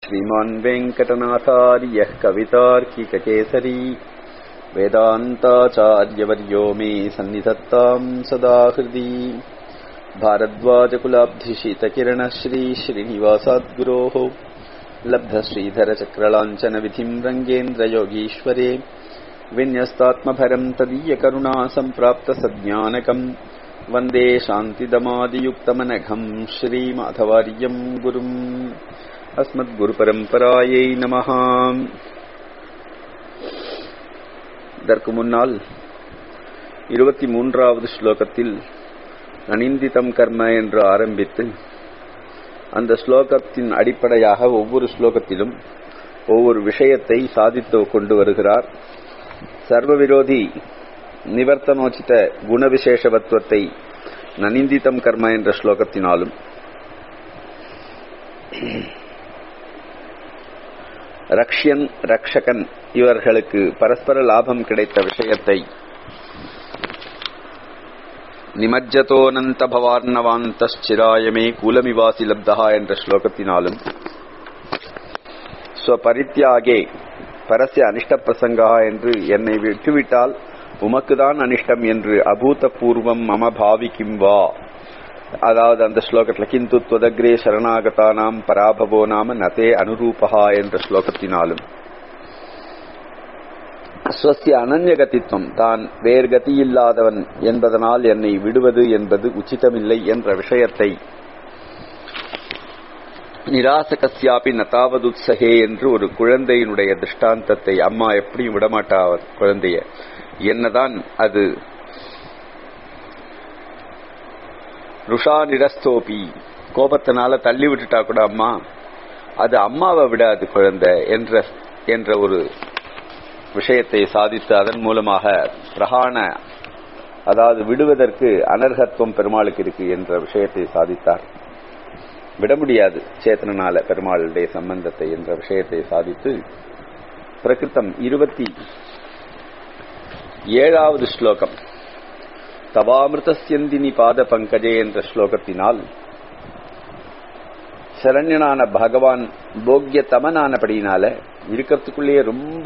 श्रीमान् वेङ्कटनाथार्यः कवितार्किककेसरी वेदान्ताचार्यवर्यो मे सन्निधत्ताम् सदा हृदि भारद्वाजकुलाब्धिशितकिरणः श्रीश्रीनिवासाद्गुरोः लब्धश्रीधरचक्रलाञ्छनविधिम् रङ्गेन्द्रयोगीश्वरे विन्यस्तात्मभरम् तदीयकरुणा सम्प्राप्तसज्ञानकम् वन्दे शान्तिदमादियुक्तमनघम् श्रीमाधवार्यम् गुरुम् அஸ்மத்குருபரம்பராயை நமஹ இதற்கு முன்னால் இருபத்தி மூன்றாவது ஸ்லோகத்தில் அனிந்திதம் கர்ம என்று ஆரம்பித்து அந்த ஸ்லோகத்தின் அடிப்படையாக ஒவ்வொரு ஸ்லோகத்திலும் ஒவ்வொரு விஷயத்தை சாதித்து கொண்டு வருகிறார் சர்வவிரோதி நிவர்த்தனோச்சித குணவிசேஷவத்துவத்தை நனிந்திதம் கர்ம என்ற ஸ்லோகத்தினாலும் ரக்ஷியன் ரக்ஷகன் இவர்களுக்கு பரஸ்பர லாபம் கிடைத்த விஷயத்தை நிமஜ்ஜதோனந்த பவார்ணவாந்தச்சிராயமே கூலமிவாசி லப்தா என்ற ஸ்லோகத்தினாலும் ஸ்வபரித்யாகே பரஸ்ய அனிஷ்ட பிரசங்கா என்று என்னை விட்டுவிட்டால் உமக்குதான் அனிஷ்டம் என்று அபூதபூர்வம் மம பாவிக்கும் வா அதாவது அந்த ஸ்லோகத்தில் கிந்து துவதக்ரே சரணாகதானாம் பராபவோ நாம நதே அனுரூபகா என்ற ஸ்லோகத்தினாலும் ஸ்வசிய அனன்யகதித்வம் தான் வேறு கதியில்லாதவன் என்பதனால் என்னை விடுவது என்பது உச்சிதமில்லை என்ற விஷயத்தை நிராசகசியாபி நதாவதுத்சகே என்று ஒரு குழந்தையினுடைய திருஷ்டாந்தத்தை அம்மா எப்படியும் விடமாட்டா குழந்தைய என்னதான் அது ருஷா நிரஸ்தோபி கோபத்தினால தள்ளி விட்டுட்டா கூட அம்மா அது அம்மாவை விடாது குழந்தை என்ற என்ற ஒரு விஷயத்தை சாதித்து அதன் மூலமாக பிரகாண அதாவது விடுவதற்கு அனர்ஹத்துவம் பெருமாளுக்கு இருக்கு என்ற விஷயத்தை சாதித்தார் விட முடியாது சேத்தனால பெருமாளுடைய சம்பந்தத்தை என்ற விஷயத்தை சாதித்து பிரகிருத்தம் இருபத்தி ஏழாவது ஸ்லோகம் தவாமிருதஸ்யந்தினி பாத பங்கஜே என்ற ஸ்லோகத்தினால் சரண்யனான பகவான் போக்கியத்தமனானபடியினால இருக்கிறதுக்குள்ளேயே ரொம்ப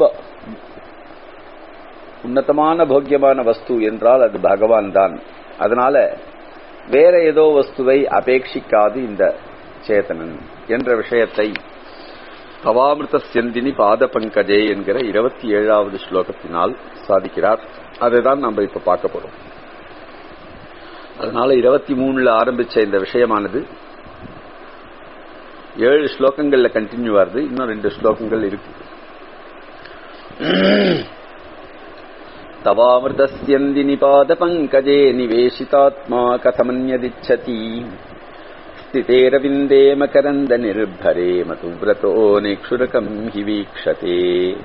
உன்னதமான போக்கியமான வஸ்து என்றால் அது பகவான் தான் அதனால வேற ஏதோ வஸ்துவை அபேட்சிக்காது இந்த சேதனன் என்ற விஷயத்தை தவாமிருத செந்தினி பாத பங்கஜே என்கிற இருபத்தி ஏழாவது ஸ்லோகத்தினால் சாதிக்கிறார் அதுதான் நம்ம இப்ப பார்க்க போறோம் அதனால இருபத்தி மூணுல ஆரம்பிச்ச இந்த விஷயமானது ஏழு ஸ்லோகங்கள்ல கண்டினியூ ஆகுது இன்னும் ரெண்டு ஸ்லோகங்கள் இருக்கு தவாமிருதஸ்யந்தி நிபாத பங்கஜே நிவேசிதாத்மா கதமன்யதிச்சதி ஸ்திதேரவிந்தே மகரந்த நிர்பரே மதுவிரதோ நேக்ஷுரகம் ஹி வீக்ஷதே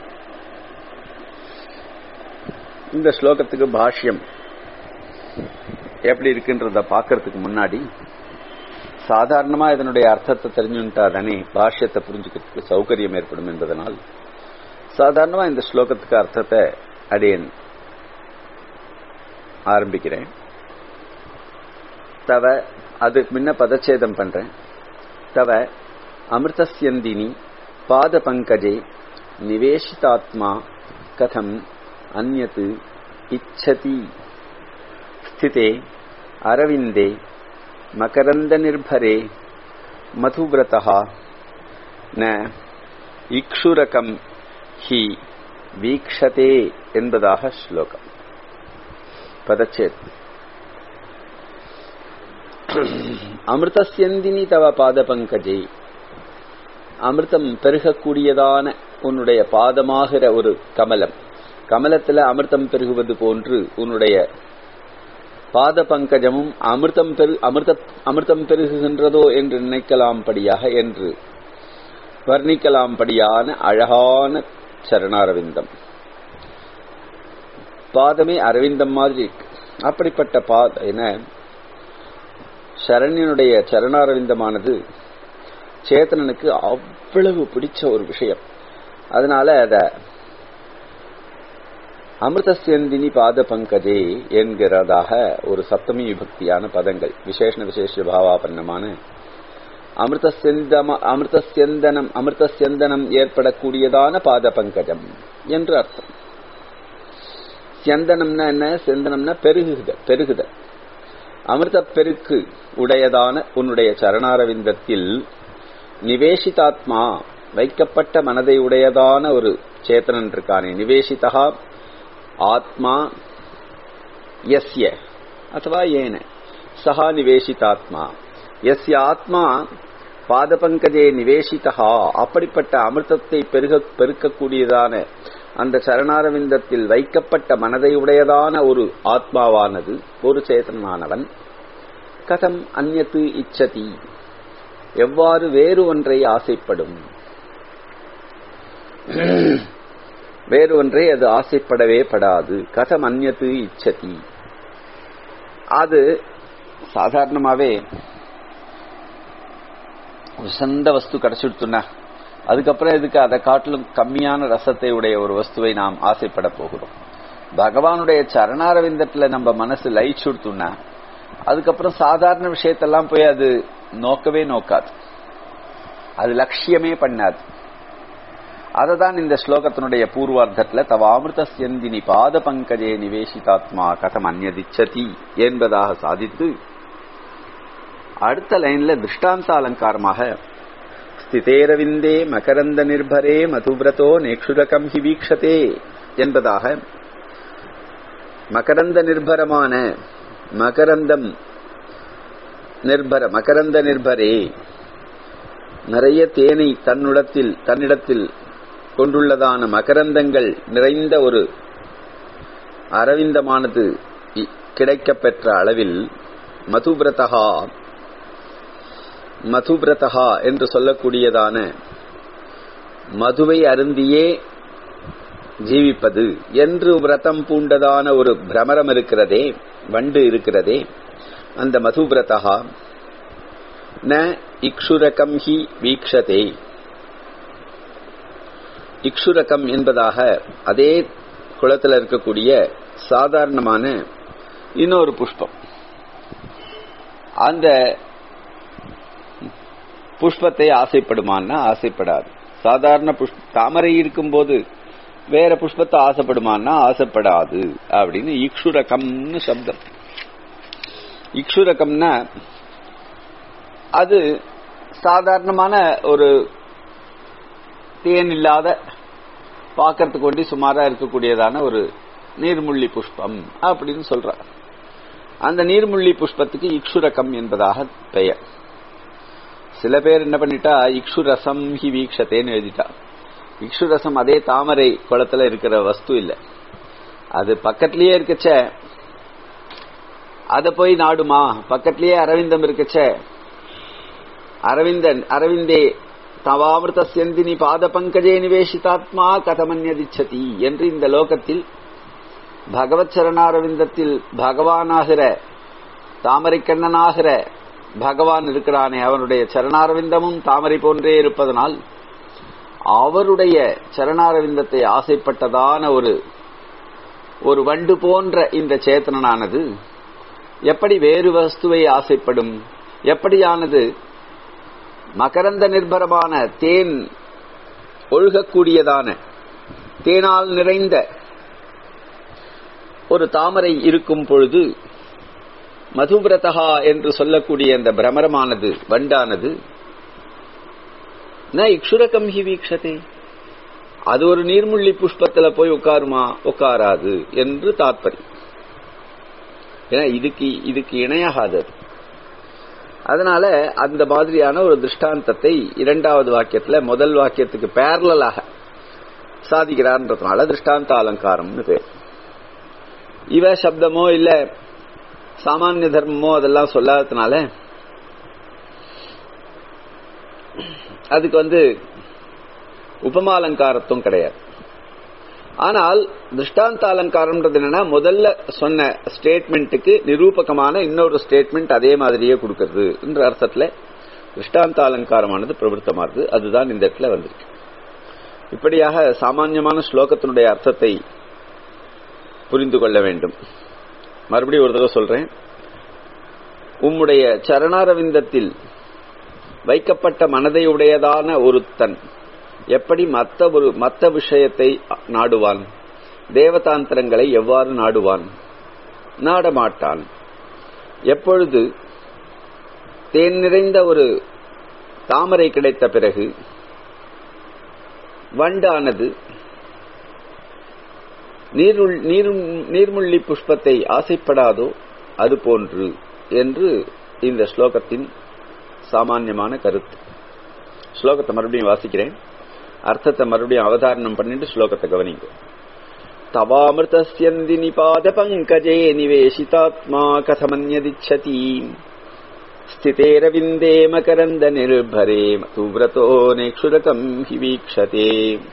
இந்த ஸ்லோகத்துக்கு பாஷ்யம் எப்படி இருக்குன்றத பாக்கிறதுக்கு முன்னாடி சாதாரணமா இதனுடைய அர்த்தத்தை தெரிஞ்சுட்டா தானே பாஷ்யத்தை புரிஞ்சுக்கிறதுக்கு சௌகரியம் ஏற்படும் என்பதனால் சாதாரணமா இந்த ஸ்லோகத்துக்கு அர்த்தத்தை அடையன் ஆரம்பிக்கிறேன் தவ அதுக்கு முன்ன பதச்சேதம் பண்றேன் தவ அமிர்தஸ்யந்தினி பாத பங்கஜே நிவேஷிதாத்மா கதம் அந்நத் இச்சதி स्थिते अरविन्दे मकरन्दनिर्भरे मधुव्रतः न இக்ஷுரகம் ஹி வீக்ஷதே என்பதாக ஸ்லோகம் பதச்சேத் அமிர்தசியந்தினி தவ பாத பங்கஜே அமிர்தம் பெருகக்கூடியதான உன்னுடைய பாதமாகிற ஒரு கமலம் கமலத்துல அமிர்தம் பெருகுவது போன்று உன்னுடைய பாத பங்கஜமும் அமிர்தம் பெரு அமிர்த அமிர்தம் பெருகுகின்றதோ என்று நினைக்கலாம்படியாக என்று வர்ணிக்கலாம்படியான அழகான சரணாரவிந்தம் பாதமே அரவிந்தம் மாதிரி இருக்கு அப்படிப்பட்ட பாத என சரண்யனுடைய சரணாரவிந்தமானது சேத்தனனுக்கு அவ்வளவு பிடிச்ச ஒரு விஷயம் அதனால அத அமிர்தசேந்தினி பாத பங்கஜே என்கிறதாக ஒரு சப்தமி விபக்தியான பதங்கள் விசேஷண விசேஷ பாவாபன்னமான அமிர்தசெந்தம அமிர்தசெந்தனம் அமிர்தசெந்தனம் ஏற்படக்கூடியதான பாத பங்கஜம் என்று அர்த்தம் செந்தனம்னா என்ன செந்தனம்னா பெருகுத பெருகுத அமிர்த பெருக்கு உடையதான உன்னுடைய சரணாரவிந்தத்தில் நிவேசிதாத்மா வைக்கப்பட்ட மனதை உடையதான ஒரு சேத்தனன் இருக்கானே நிவேசிதா ஆத்மா எஸ்ய அथवा ஏன சஹா நிவேசிதாத்மா எஸ்ய ஆத்மா பாதபங்கஜே நிவேசிதா அப்படிப்பட்ட அமிர்தத்தை பெருக பெருக்கக்கூடியதான அந்த சரணாரவிந்தத்தில் வைக்கப்பட்ட மனதை உடையதான ஒரு ஆத்மாவானது ஒரு சேதனானவன் கதம் அந்நத்து இச்சதி எவ்வாறு வேறு ஒன்றை ஆசைப்படும் வேறு ஒன்றை அது ஆசைப்படவே படாது கதம் அந்நத்து இச்சதி அது சாதாரணமாவே உசந்த வஸ்து கிடைச்சிடுத்துனா அதுக்கப்புறம் இதுக்கு அதை காட்டிலும் கம்மியான ரசத்தை உடைய ஒரு வஸ்துவை நாம் ஆசைப்பட போகிறோம் பகவானுடைய சரணாரவிந்தத்துல நம்ம மனசு லயிச்சுடுத்துனா அதுக்கப்புறம் சாதாரண விஷயத்தெல்லாம் போய் அது நோக்கவே நோக்காது அது லட்சியமே பண்ணாது அததான் இந்த ஸ்லோகத்தினுடைய பூர்வார்த்தத்துல தவ அமிர்தசியந்தினி பாத பங்கஜே நிவேசிதாத்மா கதம் அந்நதிச்சதி என்பதாக சாதித்து அடுத்த லைன்ல திருஷ்டாந்த அலங்காரமாக ஸ்திதேரவிந்தே மகரந்த நிர்பரே மதுவிரதோ நேக்ஷுரகம் ஹி வீக்ஷதே என்பதாக மகரந்த நிர்பரமான மகரந்தம் நிர்பர மகரந்த நிர்பரே நிறைய தேனை தன்னுடத்தில் தன்னிடத்தில் கொண்டுள்ளதான மகரந்தங்கள் நிறைந்த ஒரு அரவிந்தமானது கிடைக்கப்பெற்ற அளவில் மதுபிரதகா மதுபிரதகா என்று சொல்லக்கூடியதான மதுவை அருந்தியே ஜீவிப்பது என்று விரதம் பூண்டதான ஒரு பிரமரம் இருக்கிறதே வண்டு இருக்கிறதே அந்த மதுபிரதகா ந இக்ஷுரகம் ஹி வீக்ஷதே இக்ஷுரகம் என்பதாக அதே குளத்தில் இருக்கக்கூடிய சாதாரணமான இன்னொரு புஷ்பம் அந்த புஷ்பத்தை ஆசைப்படுமான்னா ஆசைப்படாது சாதாரண புஷ்ப தாமரை இருக்கும்போது வேற புஷ்பத்தை ஆசைப்படுமான்னா ஆசைப்படாது அப்படின்னு இக்ஷுரகம்னு சப்தம் இக்ஷுரகம்னா அது சாதாரணமான ஒரு தேன் இல்லாத பார்க்கறதுக்கு ஒண்டி சுமாரா இருக்கக்கூடியதான ஒரு நீர்முள்ளி புஷ்பம் அப்படின்னு சொல்ற அந்த நீர்முள்ளி புஷ்பத்துக்கு இக்ஷுரகம் என்பதாக பெயர் சில பேர் என்ன பண்ணிட்டா இக்ஷு ரசம் ஹி வீக்ஷத்தேன்னு எழுதிட்டா இக்ஷு ரசம் அதே தாமரை குளத்துல இருக்கிற வஸ்து இல்ல அது பக்கத்திலேயே இருக்கச்ச அத போய் நாடுமா பக்கத்திலேயே அரவிந்தம் இருக்கச்ச அரவிந்தன் அரவிந்தே தவாமிருத செந்தினி பாத பங்கஜே நிவேசிதாத்மா கதமன்யதிச்சதி என்று இந்த லோகத்தில் பகவத் சரணாரவிந்தத்தில் பகவானாகிற தாமரை கண்ணனாகிற பகவான் இருக்கிறானே அவனுடைய சரணாரவிந்தமும் தாமரை போன்றே இருப்பதனால் அவருடைய சரணாரவிந்தத்தை ஆசைப்பட்டதான ஒரு ஒரு வண்டு போன்ற இந்த சேத்தனனானது எப்படி வேறு வஸ்துவை ஆசைப்படும் எப்படியானது மகரந்த நிர்பரமான தேன் ஒழுகக்கூடியதான தேனால் நிறைந்த ஒரு தாமரை இருக்கும் பொழுது மதுபிரதகா என்று சொல்லக்கூடிய அந்த பிரமரமானது வண்டானது ந இக்ஷுரகம் ஹி வீக்ஷதே அது ஒரு நீர்முள்ளி புஷ்பத்துல போய் உட்காருமா உட்காராது என்று தாற்பயம் ஏன்னா இதுக்கு இதுக்கு இணையாகாது அது அதனால அந்த மாதிரியான ஒரு திருஷ்டாந்தத்தை இரண்டாவது வாக்கியத்துல முதல் வாக்கியத்துக்கு பேரலாக சாதிக்கிறார்ன்றதுனால திருஷ்டாந்த அலங்காரம்னு பேர் இவ சப்தமோ இல்ல சாமானிய தர்மமோ அதெல்லாம் சொல்லாததுனால அதுக்கு வந்து உபமாலங்காரத்தும் கிடையாது ஆனால் திருஷ்டாந்த அலங்காரம்ன்றது என்னன்னா முதல்ல சொன்ன ஸ்டேட்மெண்ட்டுக்கு நிரூபகமான இன்னொரு ஸ்டேட்மெண்ட் அதே மாதிரியே கொடுக்கிறது என்ற அர்த்தத்துல திருஷ்டாந்த அலங்காரமானது பிரவருத்தமானது அதுதான் இந்த இடத்துல வந்திருக்கு இப்படியாக சாமான்யமான ஸ்லோகத்தினுடைய அர்த்தத்தை புரிந்து கொள்ள வேண்டும் மறுபடியும் ஒரு தடவை சொல்றேன் உம்முடைய சரணாரவிந்தத்தில் வைக்கப்பட்ட மனதை உடையதான ஒருத்தன் எப்படி மத்த ஒரு மத்த விஷயத்தை நாடுவான் தேவதாந்திரங்களை எவ்வாறு நாடுவான் நாடமாட்டான் எப்பொழுது தேன் நிறைந்த ஒரு தாமரை கிடைத்த பிறகு வண்டானது நீர்முள்ளி புஷ்பத்தை ஆசைப்படாதோ அது போன்று என்று இந்த ஸ்லோகத்தின் சாமான்யமான கருத்து ஸ்லோகத்தை மறுபடியும் வாசிக்கிறேன் அர்த்தத்தை மறுபடியும் அவதாரணம் பண்ணிட்டு ஸ்லோகத்தை கவனிங்க தவாமிருதஸ்யந்தி நிபாத பங்கஜே நிவேசிதாத்மா கதமன்யதிச்சதி ஸ்திதேரவிந்தே மகரந்த நிர்பரே மதுவிரதோ நேக்ஷுரகம் ஹி வீக்ஷதே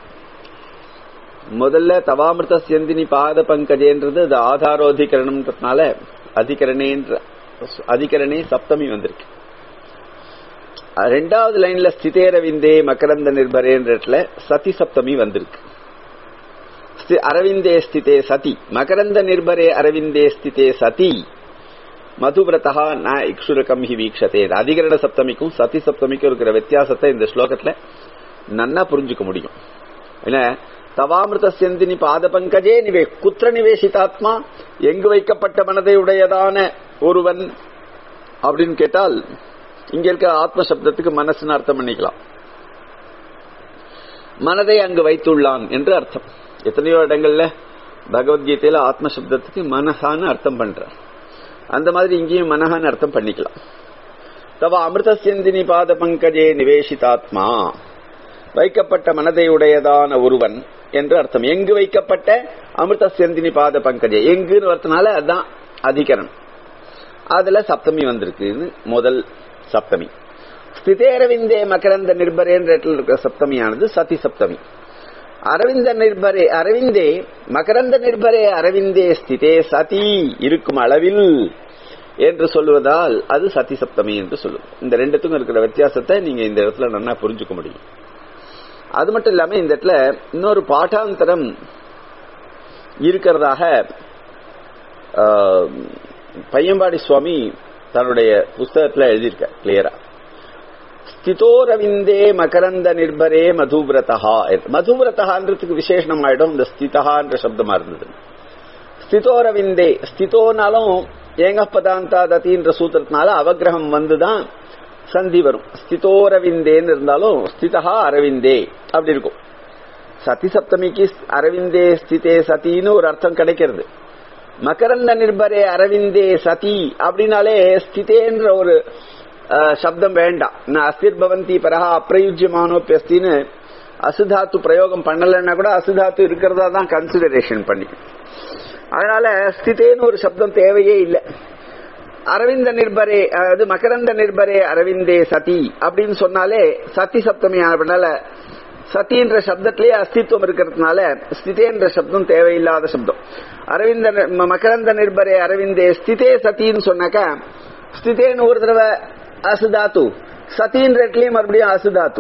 முதல்ல தவாமிருத சியந்தினி பாத பங்கஜேன்றது அது ஆதாரோதிகரணம்ன்றதுனால அதிகரணேன்ற அதிகரணே சப்தமி வந்திருக்கு ரெண்டாவது லைன்ல ஸ்திதேரவிந்தே மகரந்த நிர்பரேன்றதுல சதி சப்தமி வந்திருக்கு அரவிந்தே ஸ்திதே சதி மகரந்த நிர்பரே அரவிந்தே ஸ்திதே சதி மதுவிரதா ந இக்ஷுரகம் ஹி வீக்ஷதே அதிகரண சப்தமிக்கும் சதி சப்தமிக்கும் இருக்கிற வித்தியாசத்தை இந்த ஸ்லோகத்துல நன்னா புரிஞ்சுக்க முடியும் என்ன தவாமிருத செந்தினி பாத பங்கஜே நிவே குத்திர நிவேசிதாத்மா எங்கு வைக்கப்பட்ட மனதை உடையதான ஒருவன் அப்படின்னு கேட்டால் இங்க இருக்க ஆத்ம சப்தத்துக்கு மனசுன்னு அர்த்தம் பண்ணிக்கலாம் மனதை அங்கு வைத்துள்ளான் என்று அர்த்தம் எத்தனையோ இடங்கள்ல பகவத்கீதையில ஆத்ம சப்தத்துக்கு மனசான்னு அர்த்தம் பண்ற அந்த மாதிரி இங்கேயும் மனஹான்னு அர்த்தம் பண்ணிக்கலாம் தவ அமிர்த சிந்தினி பாத பங்கஜே நிவேசிதாத்மா வைக்கப்பட்ட மனதை உடையதான ஒருவன் என்று அர்த்தம் எங்கு வைக்கப்பட்ட அமிர்த செந்தினி பாத பங்கஜே எங்குன்னு வரதுனால அதுதான் அதிகரணம் அதுல சப்தமி வந்திருக்குன்னு முதல் சப்தமி ஸ்திதேரவிந்தே மகரந்த நிர்பரேன்ற இருக்கிற சப்தமியானது சதி சப்தமி அரவிந்த நிர்பரே அரவிந்தே மகரந்த நிர்பரே அரவிந்தே ஸ்திதே சதி இருக்கும் அளவில் என்று சொல்லுவதால் அது சதி சப்தமி என்று சொல்லும் இந்த ரெண்டுத்துக்கும் இருக்கிற வித்தியாசத்தை நீங்க இந்த இடத்துல நல்லா புரிஞ்சுக்க முடியும் அது மட்டும் இல்லாம இந்த இடத்துல இன்னொரு பாட்டாந்தரம் இருக்கிறதாக பையம்பாடி சுவாமி தன்னுடைய புஸ்தகத்துல எழுதியிருக்க கிளியரா ஸ்திதோரவிந்தே மகரந்த நிர்பரே மதுவிரதா மதுவிரதகான்றதுக்கு விசேஷனம் ஆயிடும் இந்த ஸ்திதகான்ற சப்தமா இருந்தது ஸ்திதோரவிந்தே ஸ்திதோனாலும் ஏங்க பதாந்தா தத்தின்ற சூத்திரத்தினால அவகிரகம் வந்துதான் சந்தி வரும் ஸ்திதோரவிந்தேன்னு இருந்தாலும் ஸ்திதா அரவிந்தே அப்படி இருக்கும் சதி சப்தமிக்கு அரவிந்தே ஸ்திதே சதின்னு ஒரு அர்த்தம் கிடைக்கிறது மகரந்த நிர்பரே அரவிந்தே சதி அப்படின்னாலே ஸ்திதேன்ற ஒரு சப்தம் வேண்டாம் நான் அஸ்திர் பவந்தி பரஹா அப்பிரயுஜ்யமானோப்பியஸ்தின்னு அசுதாத்து பிரயோகம் பண்ணலன்னா கூட அசுதாத்து இருக்கிறதா தான் கன்சிடரேஷன் பண்ணி அதனால ஸ்திதேன்னு ஒரு சப்தம் தேவையே இல்லை அரவிந்த நிர்பரே அதாவது மகரந்த நிர்பரே அரவிந்தே சதி அப்படின்னு சொன்னாலே சதி சப்தமி ஆனதுனால சத்தின்ற சப்தத்திலேயே அஸ்தித்வம் இருக்கிறதுனால ஸ்திதேன்ற சப்தம் தேவையில்லாத சப்தம் அரவிந்த மகரந்த நிர்பரே அரவிந்தே ஸ்திதே சத்தின்னு சொன்னாக்கா ஸ்திதேன்னு ஒரு தடவை அசுதாத்து சத்தின்ற இடத்துலயும் மறுபடியும் அசுதாத்து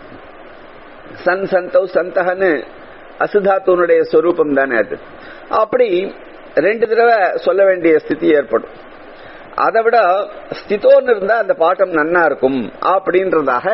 சன் சந்தவ் சந்தகன்னு அசுதாத்துனுடைய ஸ்வரூபம் தானே அது அப்படி ரெண்டு தடவை சொல்ல வேண்டிய ஸ்திதி ஏற்படும் அதை விட ஸ்திதோன்னு இருந்தா அந்த பாட்டம் நன்னா இருக்கும் அப்படின்றதாக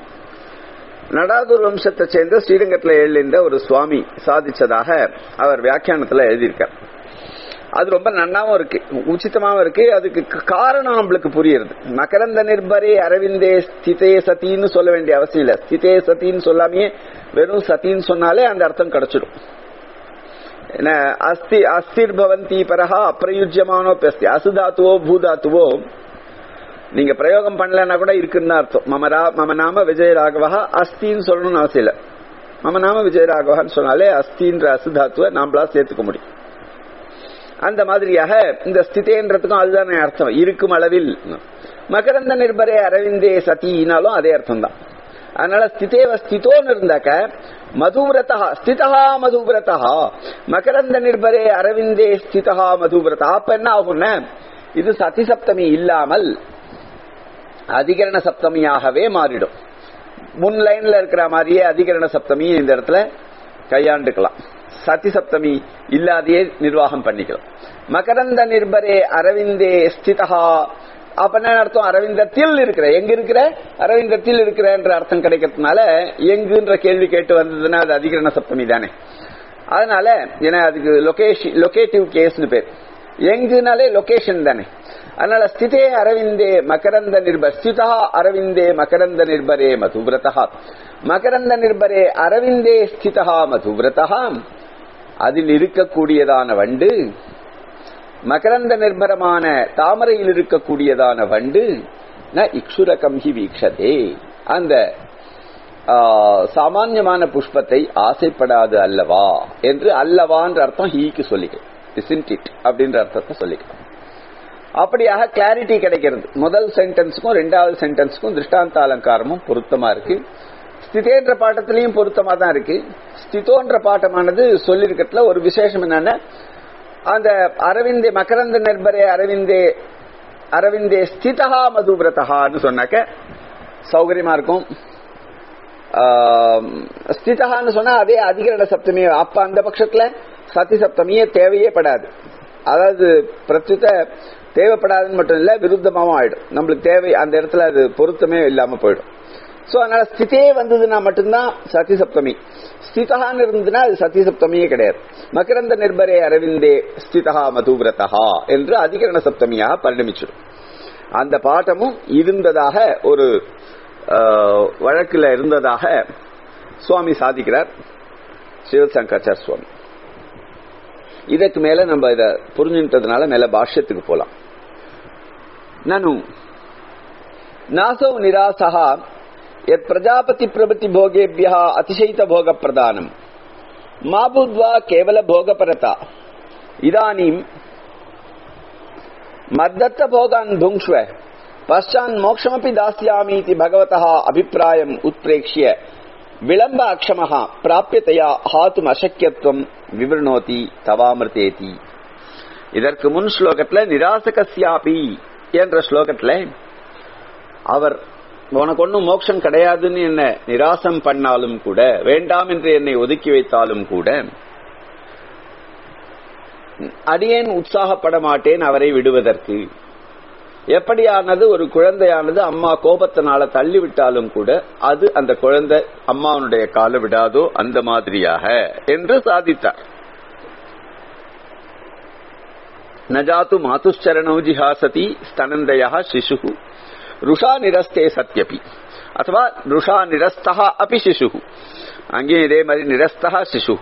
நடாதூர் வம்சத்தை சேர்ந்த ஸ்ரீரங்கத்தில் எழுந்த ஒரு சுவாமி சாதிச்சதாக அவர் வியாக்கியானத்துல எழுதியிருக்கார் அது ரொம்ப நன்னாவும் இருக்கு உச்சிதமாவும் இருக்கு அதுக்கு காரணம் நம்மளுக்கு புரியுது மகரந்த நிர்பரே அரவிந்தே ஸ்திதே சத்தின்னு சொல்ல வேண்டிய அவசியம் இல்ல ஸ்திதே சத்தின்னு சொல்லாமையே வெறும் சத்தின்னு சொன்னாலே அந்த அர்த்தம் கிடைச்சிடும் என்ன அஸ்தி அஸ்திர் பவந்தி பரஹா அப்பிரயுஜ்யமானோ பெஸ்தி அசுதாத்துவோ பூதாத்துவோ நீங்க பிரயோகம் பண்ணலன்னா கூட இருக்குன்னு அர்த்தம் மம ரா மம நாம விஜய ராகவா அஸ்தின்னு சொல்லணும்னு அவசியம் இல்ல மம நாம விஜய ராகவான்னு சொன்னாலே அஸ்தின்ற அசுதாத்துவ நாமளா சேர்த்துக்க முடியும் அந்த மாதிரியாக இந்த ஸ்திதேன்றதுக்கும் அதுதானே அர்த்தம் இருக்கும் அளவில் மகரந்த நிர்பரே அரவிந்தே சதினாலும் அதே அர்த்தம் தான் அதனால ஸ்திதேவ ஸ்திதோன்னு இருந்தாக்க மதுவிரதா ஸ்திதா மதுவிரதா மகரந்த நிர்பரே அரவிந்தே ஸ்திதா மதுவிரதா அப்ப என்ன ஆகும்னா இது சதி சப்தமி இல்லாமல் அதிகரண சப்தமியாகவே மாறிடும் முன் லைன்ல இருக்கிற மாதிரியே அதிகரண சப்தமி இந்த இடத்துல கையாண்டுக்கலாம் சதி சப்தமி இல்லாதையே நிர்வாகம் பண்ணிக்கலாம் மகரந்த நிர்பரே அரவிந்தே ஸ்திதா அப்ப என்ன அர்த்தம் அரவிந்தத்தில் இருக்கிற எங்க இருக்கிற அரவிந்தத்தில் இருக்கிறன்ற அர்த்தம் கிடைக்கிறதுனால எங்குன்ற கேள்வி கேட்டு வந்ததுன்னா அது அதிகரண சப்தமி தானே அதனால ஏன்னா அதுக்கு லொகேஷன் லொகேட்டிவ் கேஸ்னு பேர் எங்குனாலே லொகேஷன் தானே அதனால ஸ்திதே அரவிந்தே மகரந்த நிர்பர் ஸ்திதா அரவிந்தே மகரந்த நிர்பரே மதுவிரதா மகரந்த நிர்பரே அரவிந்தே ஸ்திதா மதுவிரதா அதில் இருக்கக்கூடியதான வண்டு மகரந்த நிர்பரமான தாமரையில் இருக்கக்கூடியதான வண்டு ந இக்ஷுரகம் ஹி வீக்ஷதே அந்த சாமான்யமான புஷ்பத்தை ஆசைப்படாது அல்லவா என்று அல்லவான்ற அர்த்தம் ஹீக்கு சொல்லிக்கலாம் இசின்ட் இட் அப்படின்ற அர்த்தத்தை சொல்லிக்கலாம் அப்படியாக கிளாரிட்டி கிடைக்கிறது முதல் சென்டென்ஸுக்கும் ரெண்டாவது சென்டென்ஸுக்கும் திருஷ்டாந்த அலங்காரமும் பொருத்தமா இருக்கு ஸ்திதேன்ற பாட்டத்திலையும் பொருத்தமா தான் இருக்கு ஸ்திதோன்ற பாட்டமானது சொல்லிருக்கத்துல ஒரு விசேஷம் என்னன்னா அந்த அரவிந்தே மகரந்த நிர்பரே அரவிந்தே அரவிந்தே ஸ்திதா மதுவிரதகான்னு சொன்னாக்க சௌகரியமா இருக்கும் ஸ்திதகான்னு சொன்னா அதே அதிகரண சப்தமி அப்ப அந்த பட்சத்துல சத்தி சப்தமியே தேவையே படாது அதாவது பிரத்யுத தேவைப்படாதுன்னு மட்டும் இல்ல விருத்தமாவும் ஆயிடும் நம்மளுக்கு தேவை அந்த இடத்துல அது பொருத்தமே இல்லாம போயிடும் சோ அதனால ஸ்திதே வந்ததுன்னா மட்டும்தான் சதி சப்தமி ஸ்திதகான்னு இருந்ததுன்னா அது சதி சப்தமியே கிடையாது மகரந்த நிர்பரே அரவிந்தே ஸ்திதா மதுவிரதா என்று அதிகரண சப்தமியாக பரிணமிச்சிடும் அந்த பாட்டமும் இருந்ததாக ஒரு வழக்கில் இருந்ததாக சுவாமி சாதிக்கிறார் சிவசங்கராச்சார் சுவாமி இதற்கு மேல நம்ம இத புரிஞ்சுட்டதுனால மேல பாஷ்யத்துக்கு போலாம் நனு நாசோ நிராசா यत् प्रजापति प्रभृति भोगेभ्यः अतिशयित भोग प्रदानम् मा भूद्वा केवल भोगपरता इदानीम् मद्दत्त भोगान् भुङ्क्ष्व पश्चान् मोक्षमपि दास्यामीति भगवतः अभिप्रायम् उत्प्रेक्ष्य विलम्ब अक्षमः प्राप्यतया हातुम् अशक्यत्वम् विवृणोति तवामृतेति இதற்கு முன் ஸ்லோகத்துல நிராசகசியாபி என்ற ஸ்லோகத்துல அவர் உனக்கு ஒன்னும் மோட்சம் கிடையாதுன்னு என்ன நிராசம் பண்ணாலும் கூட வேண்டாம் என்று என்னை ஒதுக்கி வைத்தாலும் கூட அடியேன் உற்சாகப்பட மாட்டேன் அவரை விடுவதற்கு எப்படியானது ஒரு குழந்தையானது அம்மா கோபத்தினால தள்ளி விட்டாலும் கூட அது அந்த குழந்தை அம்மாவனுடைய கால விடாதோ அந்த மாதிரியாக என்று சாதித்தார் நஜாத்து மாதுச்சரணௌ ஜிஹாசதி ஸ்தனந்தயா சிசு ருஷா நிரஸ்தே சத்யபி அथवा ருஷா நிரஸ்தா அபி சிசு அங்கேயும் இதே மாதிரி நிரஸ்தா சிசு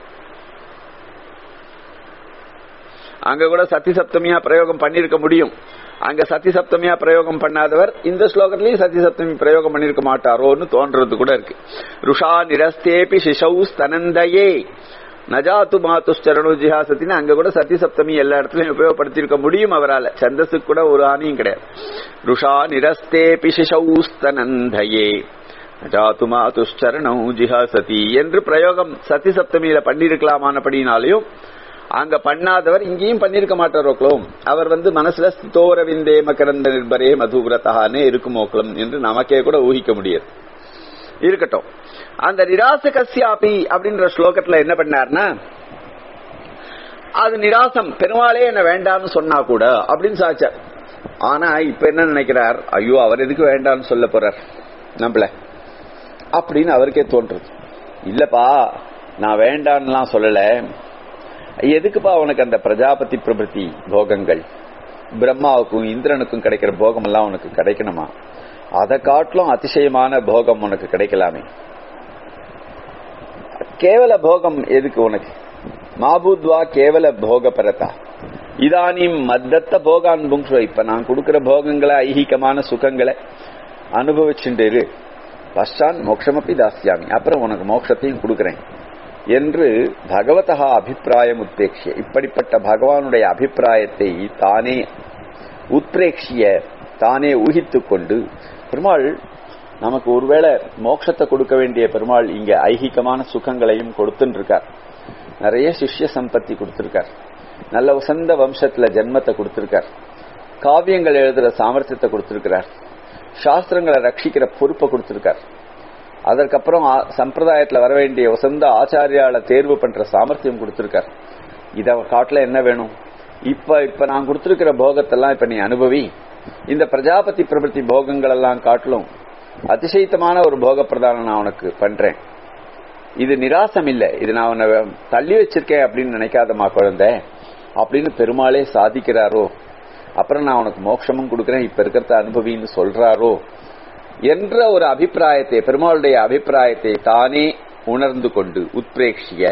அங்க கூட சத்தி சப்தமியா பிரயோகம் பண்ணிருக்க முடியும் அங்க சத்தி சப்தமியா பிரயோகம் பண்ணாதவர் இந்த ஸ்லோகத்திலையும் சத்தி சப்தமி பிரயோகம் பண்ணிருக்க மாட்டாரோன்னு தோன்றது கூட இருக்கு ருஷா நிரஸ்தேபி சிசௌ ஸ்தனந்தயே நஜாத்து மாத்துச்சரணு ஜிஹாசத்தின்னு அங்க கூட சத்தி சப்தமி எல்லா இடத்துலயும் உபயோகப்படுத்தியிருக்க முடியும் அவரால் சந்தஸுக்கு கூட ஒரு ஆணியும் கிடையாது ருஷா நிரஸ்தே பிசிஷௌஸ்தனந்தயே நஜாத்து மாத்துச்சரணு ஜிஹாசதி என்று பிரயோகம் சத்தி சப்தமியில பண்ணிருக்கலாமானபடினாலையும் அங்க பண்ணாதவர் இங்கேயும் பண்ணிருக்க மாட்டாரோக்களோம் அவர் வந்து மனசுல ஸ்தோரவிந்தே மகரந்த நிர்பரே மதுவிரதானே இருக்குமோக்களம் என்று நமக்கே கூட ஊகிக்க முடியாது இருக்கட்டும் அந்த நிராச கசியாபி அப்படின்ற ஸ்லோகத்துல என்ன பண்ணார்னா அது நிராசம் பெருமாளே என்ன வேண்டாம்னு சொன்னா கூட அப்படின்னு சாச்சார் ஆனா இப்ப என்ன நினைக்கிறார் ஐயோ அவர் எதுக்கு வேண்டாம்னு சொல்ல போறார் நம்மள அப்படின்னு அவருக்கே தோன்றது இல்லப்பா நான் வேண்டான்லாம் சொல்லல எதுக்குப்பா உனக்கு அந்த பிரஜாபதி பிரபத்தி போகங்கள் பிரம்மாவுக்கும் இந்திரனுக்கும் கிடைக்கிற போகம் எல்லாம் உனக்கு கிடைக்கணுமா அதை காட்டிலும் அதிசயமான போகம் உனக்கு கிடைக்கலாமே கேவல போகம் எதுக்கு உனக்கு மாபூத்வா கேவல போக பரதா இதானியும் மத்தத்த போகான் புங்ஷோ இப்ப நான் கொடுக்கிற போகங்களை ஐஹிகமான சுகங்களை அனுபவிச்சுட்டு இரு பஷான் மோட்சமப்பி தாஸ்யாமி அப்புறம் உனக்கு மோட்சத்தையும் கொடுக்கிறேன் என்று பகவதா அபிப்பிராயம் உத்பேட்சிய இப்படிப்பட்ட பகவானுடைய அபிப்பிராயத்தை தானே உத்பிரேக்ஷிய தானே ஊகித்துக் கொண்டு பெருமாள் நமக்கு ஒருவேளை மோட்சத்தை கொடுக்க வேண்டிய பெருமாள் இங்க ஐகிகமான சுகங்களையும் கொடுத்துட்டு இருக்கார் நிறைய சிஷ்ய சம்பத்தி கொடுத்திருக்கார் நல்ல உசந்த வம்சத்துல ஜென்மத்தை கொடுத்திருக்கார் காவியங்கள் எழுதுற சாமர்த்தியத்தை கொடுத்திருக்கிறார் சாஸ்திரங்களை ரட்சிக்கிற பொறுப்பை கொடுத்திருக்கார் அதற்கப்புறம் சம்பிரதாயத்துல வர வேண்டிய உசந்த ஆச்சாரியால தேர்வு பண்ற சாமர்த்தியம் கொடுத்திருக்கார் இத காட்டுல என்ன வேணும் இப்ப இப்ப நான் கொடுத்திருக்கிற போகத்தெல்லாம் இப்ப நீ அனுபவி இந்த பிரஜாபதி பிரபத்தி போகங்கள் எல்லாம் காட்டிலும் அதிசயித்தமான ஒரு போக பிரதானம் நான் உனக்கு பண்றேன் இது நிராசம் இல்ல இது நான் உன்னை தள்ளி வச்சிருக்கேன் அப்படின்னு நினைக்காதமா குழந்தை அப்படின்னு பெருமாளே சாதிக்கிறாரோ அப்புறம் நான் உனக்கு மோட்சமும் கொடுக்கறேன் இப்ப இருக்கிறத அனுபவின்னு சொல்றாரோ என்ற ஒரு அபிப்பிராயத்தை பெருமாளுடைய அபிப்பிராயத்தை தானே உணர்ந்து கொண்டு உத்பிரேக்ஷிய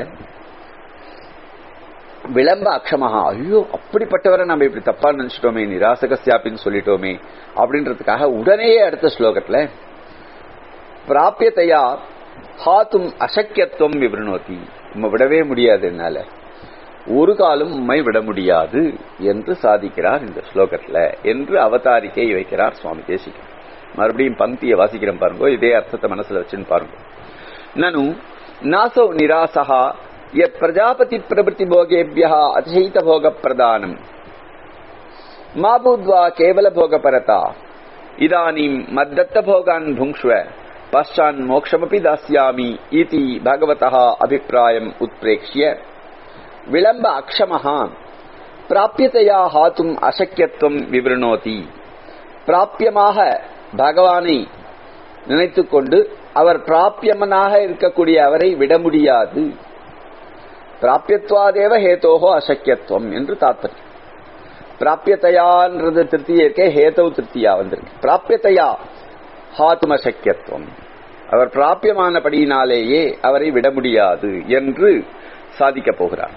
விளம்ப அக்ஷமஹா ஐயோ அப்படிப்பட்டவரை நம்ம இப்படி தப்பா நினைச்சிட்டோமே நிராசகசியாப்பின்னு சொல்லிட்டோமே அப்படின்றதுக்காக உடனேயே அடுத்த ஸ்லோகத்துல பிராபியத்தையா ஹாத்தும் அசக்கியத்துவம் விவரணோத்தி நம்ம விடவே முடியாது என்னால ஒரு காலம் உண்மை விட முடியாது என்று சாதிக்கிறார் இந்த ஸ்லோகத்துல என்று அவதாரிக்கை வைக்கிறார் சுவாமி தேசிகன் மறுபடியும் பங்கியை வாசிக்கிறேன் பாருங்க இதே அர்த்தத்தை மனசுல வச்சுன்னு பாருங்க நனு நாசோ நிராசகா யத் பிரஜாபதி பிரபுத்தி போகேபியா அதிசயித போக பிரதானம் மா பூத்வா கேவல போக பரதா இதானீம் மத்தத்த போகான் புங்ஷ்வ பశ్చాன் மோக்ஷமபி தாஸ்யாமி இதி பகவதः அபிப்பிராயம் உத்பிரேக்ஷ்ய விளம்ப அக்ஷமः பிராபியத்தையா ஹாத்தும் அசக்கியத்துவம் விவரணோதி பிராபியமாக பகவானை நினைத்துக் கொண்டு அவர் பிராபியமனாக இருக்கக்கூடிய அவரை விட முடியாது பிராபியத்வாதேவ ஹேதோஹோ அசக்கியத்துவம் என்று தாத்பரியம் பிராபியத்தையான்றது திருப்தியே இருக்கே ஹேதவ் திருப்தியா வந்திருக்கு பிராபியத்தையா ஹாத்தும் அசக்கியத்துவம் அவர் பிராபியமானபடியினாலேயே அவரை விட முடியாது என்று சாதிக்கப் போகிறார்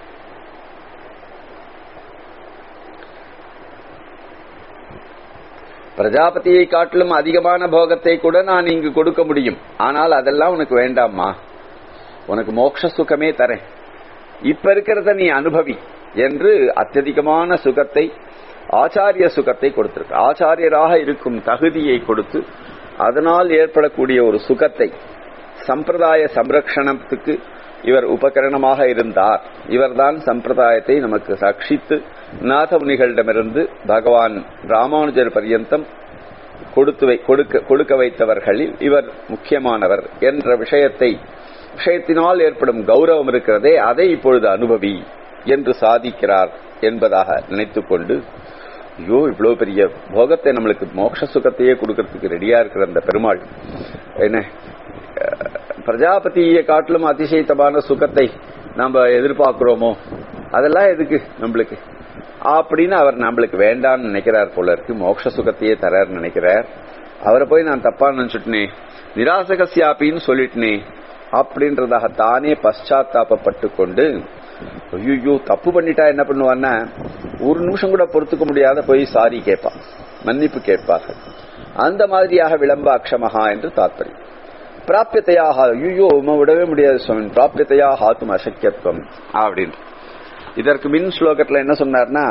பிரஜாபதியை காட்டிலும் அதிகமான போகத்தை கூட நான் இங்கு கொடுக்க முடியும் ஆனால் அதெல்லாம் உனக்கு வேண்டாமா உனக்கு மோட்ச சுகமே தரேன் இப்ப இருக்கிறத நீ அனுபவி என்று அत्यதிகமான சுகத்தை ஆச்சாரிய சுகத்தை கொடுத்திருக்கு ஆச்சாரியராக இருக்கும் தகுதியை கொடுத்து அதனால் ஏற்படக்கூடிய ஒரு சுகத்தை சம்பிரதாய சம்ரக்ஷணத்துக்கு இவர் உபகரணமாக இருந்தார் இவர்தான் சம்பிரதாயத்தை நமக்கு ரட்சித்து நாதமுனிகளிடமிருந்து பகவான் ராமானுஜர் பர்யந்தம் கொடுத்து வை- கொடுக்க கொடுக்க வைத்தவர்களில் இவர் முக்கியமானவர் என்ற விஷயத்தை விஷயத்தினால் ஏற்படும் கௌரவம் இருக்கிறதே அதை இப்பொழுது அனுபவி என்று சாதிக்கிறார் என்பதாக நினைத்துக்கொண்டு ஐயோ இவ்வளவு பெரிய போகத்தை நம்மளுக்கு மோட்ச சுகத்தையே கொடுக்கறதுக்கு ரெடியா இருக்கிற அந்த பெருமாள் என்ன அஹ், பிரஜாபதியை காட்டிலும் அதிசயத்தமான சுகத்தை நாம எதிர்பார்க்கிறோமோ அதெல்லாம் எதுக்கு நம்மளுக்கு அப்படின்னு அவர் நம்மளுக்கு வேண்டாம்னு நினைக்கிறார் போல இருக்கு மோட்ச சுகத்தையே தரார் நினைக்கிறார் அவரை போய் நான் தப்பா நினைச்சுட்டனே நிராசகசியாப்பின்னு சொல்லிட்டனே அப்படின்றதாக தானே பశ్చాத்தாபப்பட்டு கொண்டு ஐயோ தப்பு பண்ணிட்டா என்ன பண்ணுவான்னா ஒரு நிமிஷம் கூட பொறுத்துக்க முடியாத போய் சாரி கேட்பான் மன்னிப்பு கேட்பார்கள் அந்த மாதிரியாக விளம்ப அக்ஷமஹா என்று தாத்பரியம் பிராபியத்தையாக ஐயோ உம விடவே முடியாது சுவாமி பிராபியத்தையா ஹாத்தும் அசக்கியத்துவம் அப்படின்னு இதற்கு மின் ஸ்லோகத்துல என்ன சொன்னார்னா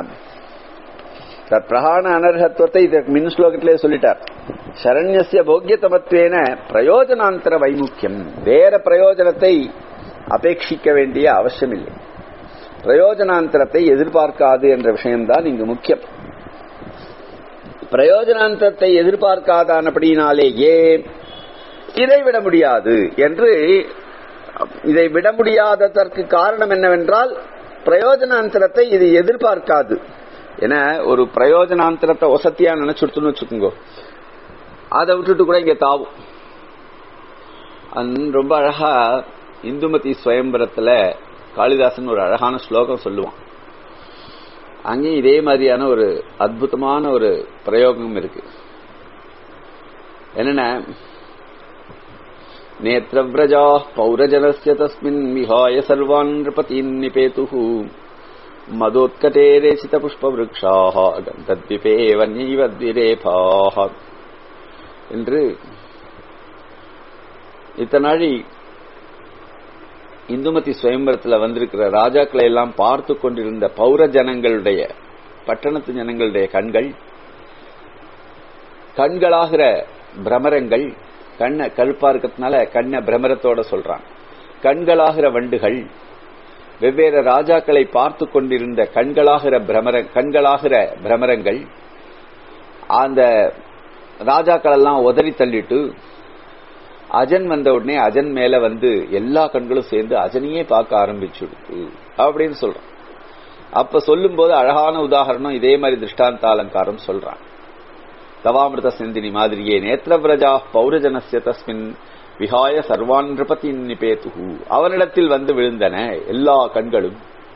தத் பிரகாண அனர்ஹத்துவத்தை இதற்கு மின் ஸ்லோகத்திலே சொல்லிட்டார் சரண்யசிய போக்கியதமத்வேன பிரயோஜனாந்தர வைமுக்கியம் வேற பிரயோஜனத்தை அபேட்சிக்க வேண்டிய அவசியமில்லை பிரயோஜனாந்தரத்தை எதிர்பார்க்காது என்ற விஷயம்தான் இங்கு முக்கியம் பிரயோஜனாந்தரத்தை எதிர்பார்க்காதானபடியினாலேயே இதை விட முடியாது என்று இதை விட முடியாததற்கு காரணம் என்னவென்றால் பிரயோஜனாந்தரத்தை இது எதிர்பார்க்காது என ஒரு பிரயோஜனாந்தரத்தை ஒசத்தியா நினைச்சுடுத்துன்னு வச்சுக்கோங்க அதை விட்டுட்டு கூட இங்க தாவும் அது ரொம்ப அழகா இந்துமதி சுயம்பரத்துல காளிதாசன் ஒரு அழகான ஸ்லோகம் சொல்லுவான் அங்கேயும் இதே மாதிரியான ஒரு அற்புதமான ஒரு பிரயோகம் இருக்கு என்னன்னா நேத்திரவிரஜா பௌரஜனஸ்ய தஸ்மின் விஹாய சர்வான் நிருபதீன் நிபேதுः மதோத்கட்டே ரேசித புஷ்பவிருக்ஷாः கந்தத்விபே வன்யைவ த்விரேபாः என்று இத்தனை நாளி இந்துமதி சுயம்பரத்துல வந்திருக்கிற ராஜாக்களை எல்லாம் பார்த்து கொண்டிருந்த பௌர ஜனங்களுடைய பட்டணத்து ஜனங்களுடைய கண்கள் கண்களாகிற பிரமரங்கள் கண்ணை கருப்பா இருக்கிறதுனால கண்ணை பிரமரத்தோட சொல்றான் கண்களாகிற வண்டுகள் வெவ்வேறு ராஜாக்களை பார்த்து கொண்டிருந்த கண்களாகிற பிரமர கண்களாகிற பிரமரங்கள் அந்த ராஜாக்கள் எல்லாம் உதறி தள்ளிட்டு அஜன் வந்த உடனே அஜன் மேல வந்து எல்லா கண்களும் சேர்ந்து அஜனையே பார்க்க ஆரம்பிச்சுடுது அப்படின்னு சொல்றான் அப்ப சொல்லும் போது அழகான உதாரணம் இதே மாதிரி திருஷ்டாந்த அலங்காரம் சொல்றான் தவாமிருத சிந்தினி மாதிரியே நேத்திரவிரஜா பௌரஜனசிய தஸ்மின் விஹாய சர்வான் நிருபதி நிபேதுகு அவனிடத்தில் வந்து விழுந்தன எல்லா கண்களும்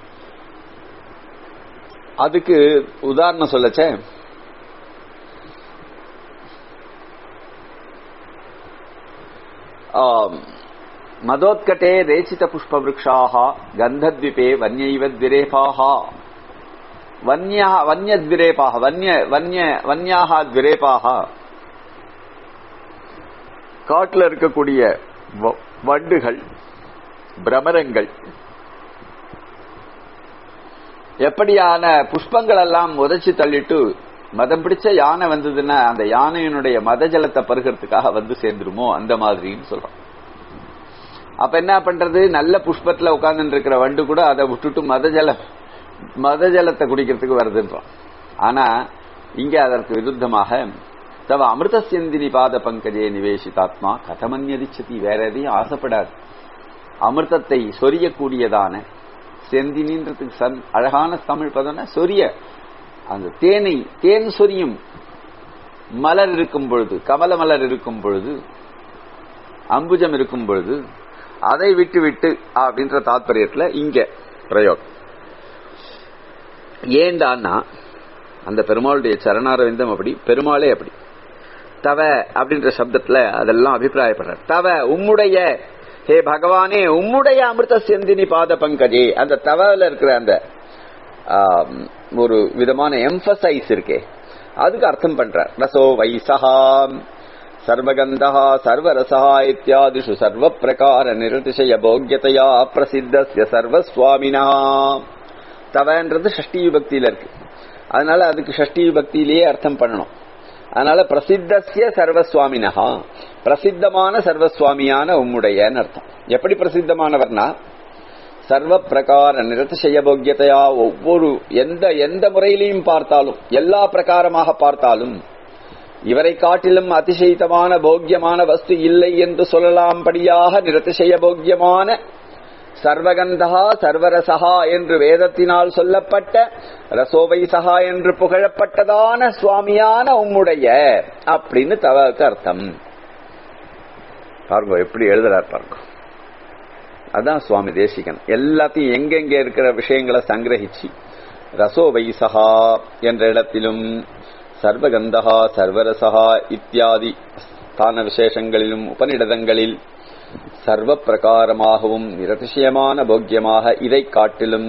அதுக்கு உதாரணம் சொல்லச்சே மதோத்கட்டே ரேச்சித புஷ்ப விரக்ஷாக கந்தத்விபே வன்யைவ திரேபாக வன்யா வன்யத்விரேபாக வன்ய வன்ய வன்யாக திரேபாக காட்டில் இருக்கக்கூடிய வண்டுகள் பிரமரங்கள் எப்படியான புஷ்பங்கள் எல்லாம் உதச்சி தள்ளிட்டு மதம் பிடிச்ச யானை வந்ததுன்னா அந்த யானையினுடைய மத ஜலத்தை பருகிறதுக்காக வந்து சேர்ந்துருமோ அந்த மாதிரின்னு சொல்றோம் அப்ப என்ன பண்றது நல்ல புஷ்பத்துல உட்கார்ந்து இருக்கிற வண்டு கூட அதை விட்டுட்டு மத ஜலம் மத ஜலத்தை குடிக்கிறதுக்கு வருதுன்றோம் ஆனா இங்க அதற்கு விருத்தமாக தவ அமிர்த சிந்தினி பாத பங்கஜே நிவேசிதாத்மா கதமன்யதிச்சதி வேற எதையும் ஆசைப்படாது அமிர்தத்தை சொரியக்கூடியதான செந்தினின்றதுக்கு சன் அழகான தமிழ் பதம்னா சொரிய அந்த தேனை தேன் சொரியும் மலர் இருக்கும் பொழுது கமல மலர் இருக்கும் பொழுது அம்புஜம் இருக்கும் பொழுது அதை விட்டு விட்டு அப்படின்ற தாத்பரியத்துல இங்க பிரயோகம் ஏண்டான்னா அந்த பெருமாளுடைய சரணாரவிந்தம் அப்படி பெருமாளே அப்படி தவ அப்படின்ற சப்தத்துல அதெல்லாம் அபிப்பிராயப்படுற தவ உம்முடைய ஹே பகவானே உம்முடைய அமிர்த செந்தினி பாத பங்கஜே அந்த தவல இருக்கிற அந்த ஒரு விதமான எம்பசைஸ் இருக்கே அதுக்கு அர்த்தம் பண்ற ரசோ வைசகா சர்வகந்தா சர்வரசா இத்தியாதிஷு சர்வ பிரகார நிரதிசய போக்கியதையா பிரசித்த சர்வஸ்வாமினா தவன்றது ஷஷ்டி விபக்தியில இருக்கு அதனால அதுக்கு ஷஷ்டி விபக்தியிலேயே அர்த்தம் பண்ணணும் அதனால பிரசித்தசிய சர்வசுவாமினஹா பிரசித்தமான சர்வசுவாமியான உம்முடையன்னு அர்த்தம் எப்படி பிரசித்தமானவர்னா சர்வ பிரகார நிரதிசய போக்கியத்தையா ஒவ்வொரு எந்த எந்த முறையிலையும் பார்த்தாலும் எல்லா பிரகாரமாக பார்த்தாலும் இவரை காட்டிலும் அதிசயித்தமான போக்கியமான வஸ்து இல்லை என்று சொல்லலாம்படியாக நிரதிசய போக்கியமான சர்வகந்தா சர்வரசகா என்று வேதத்தினால் சொல்லப்பட்ட ரசோவைசகா என்று புகழப்பட்டதான சுவாமியான உம்முடைய அப்படின்னு தவக்கு அர்த்தம் பாருங்க எப்படி எழுதுறார் பாருங்க அதான் சுவாமி தேசிகன் எல்லாத்தையும் எங்கெங்க இருக்கிற விஷயங்களை சங்கிரகிச்சு ரசோ வைசகா என்ற இடத்திலும் சர்வகந்தகா சர்வரசகா இத்தியாதி ஸ்தான விசேஷங்களிலும் உபநிடதங்களில் சர்வ பிரகாரமாகவும் நிரதிசயமான போக்கியமாக இதை காட்டிலும்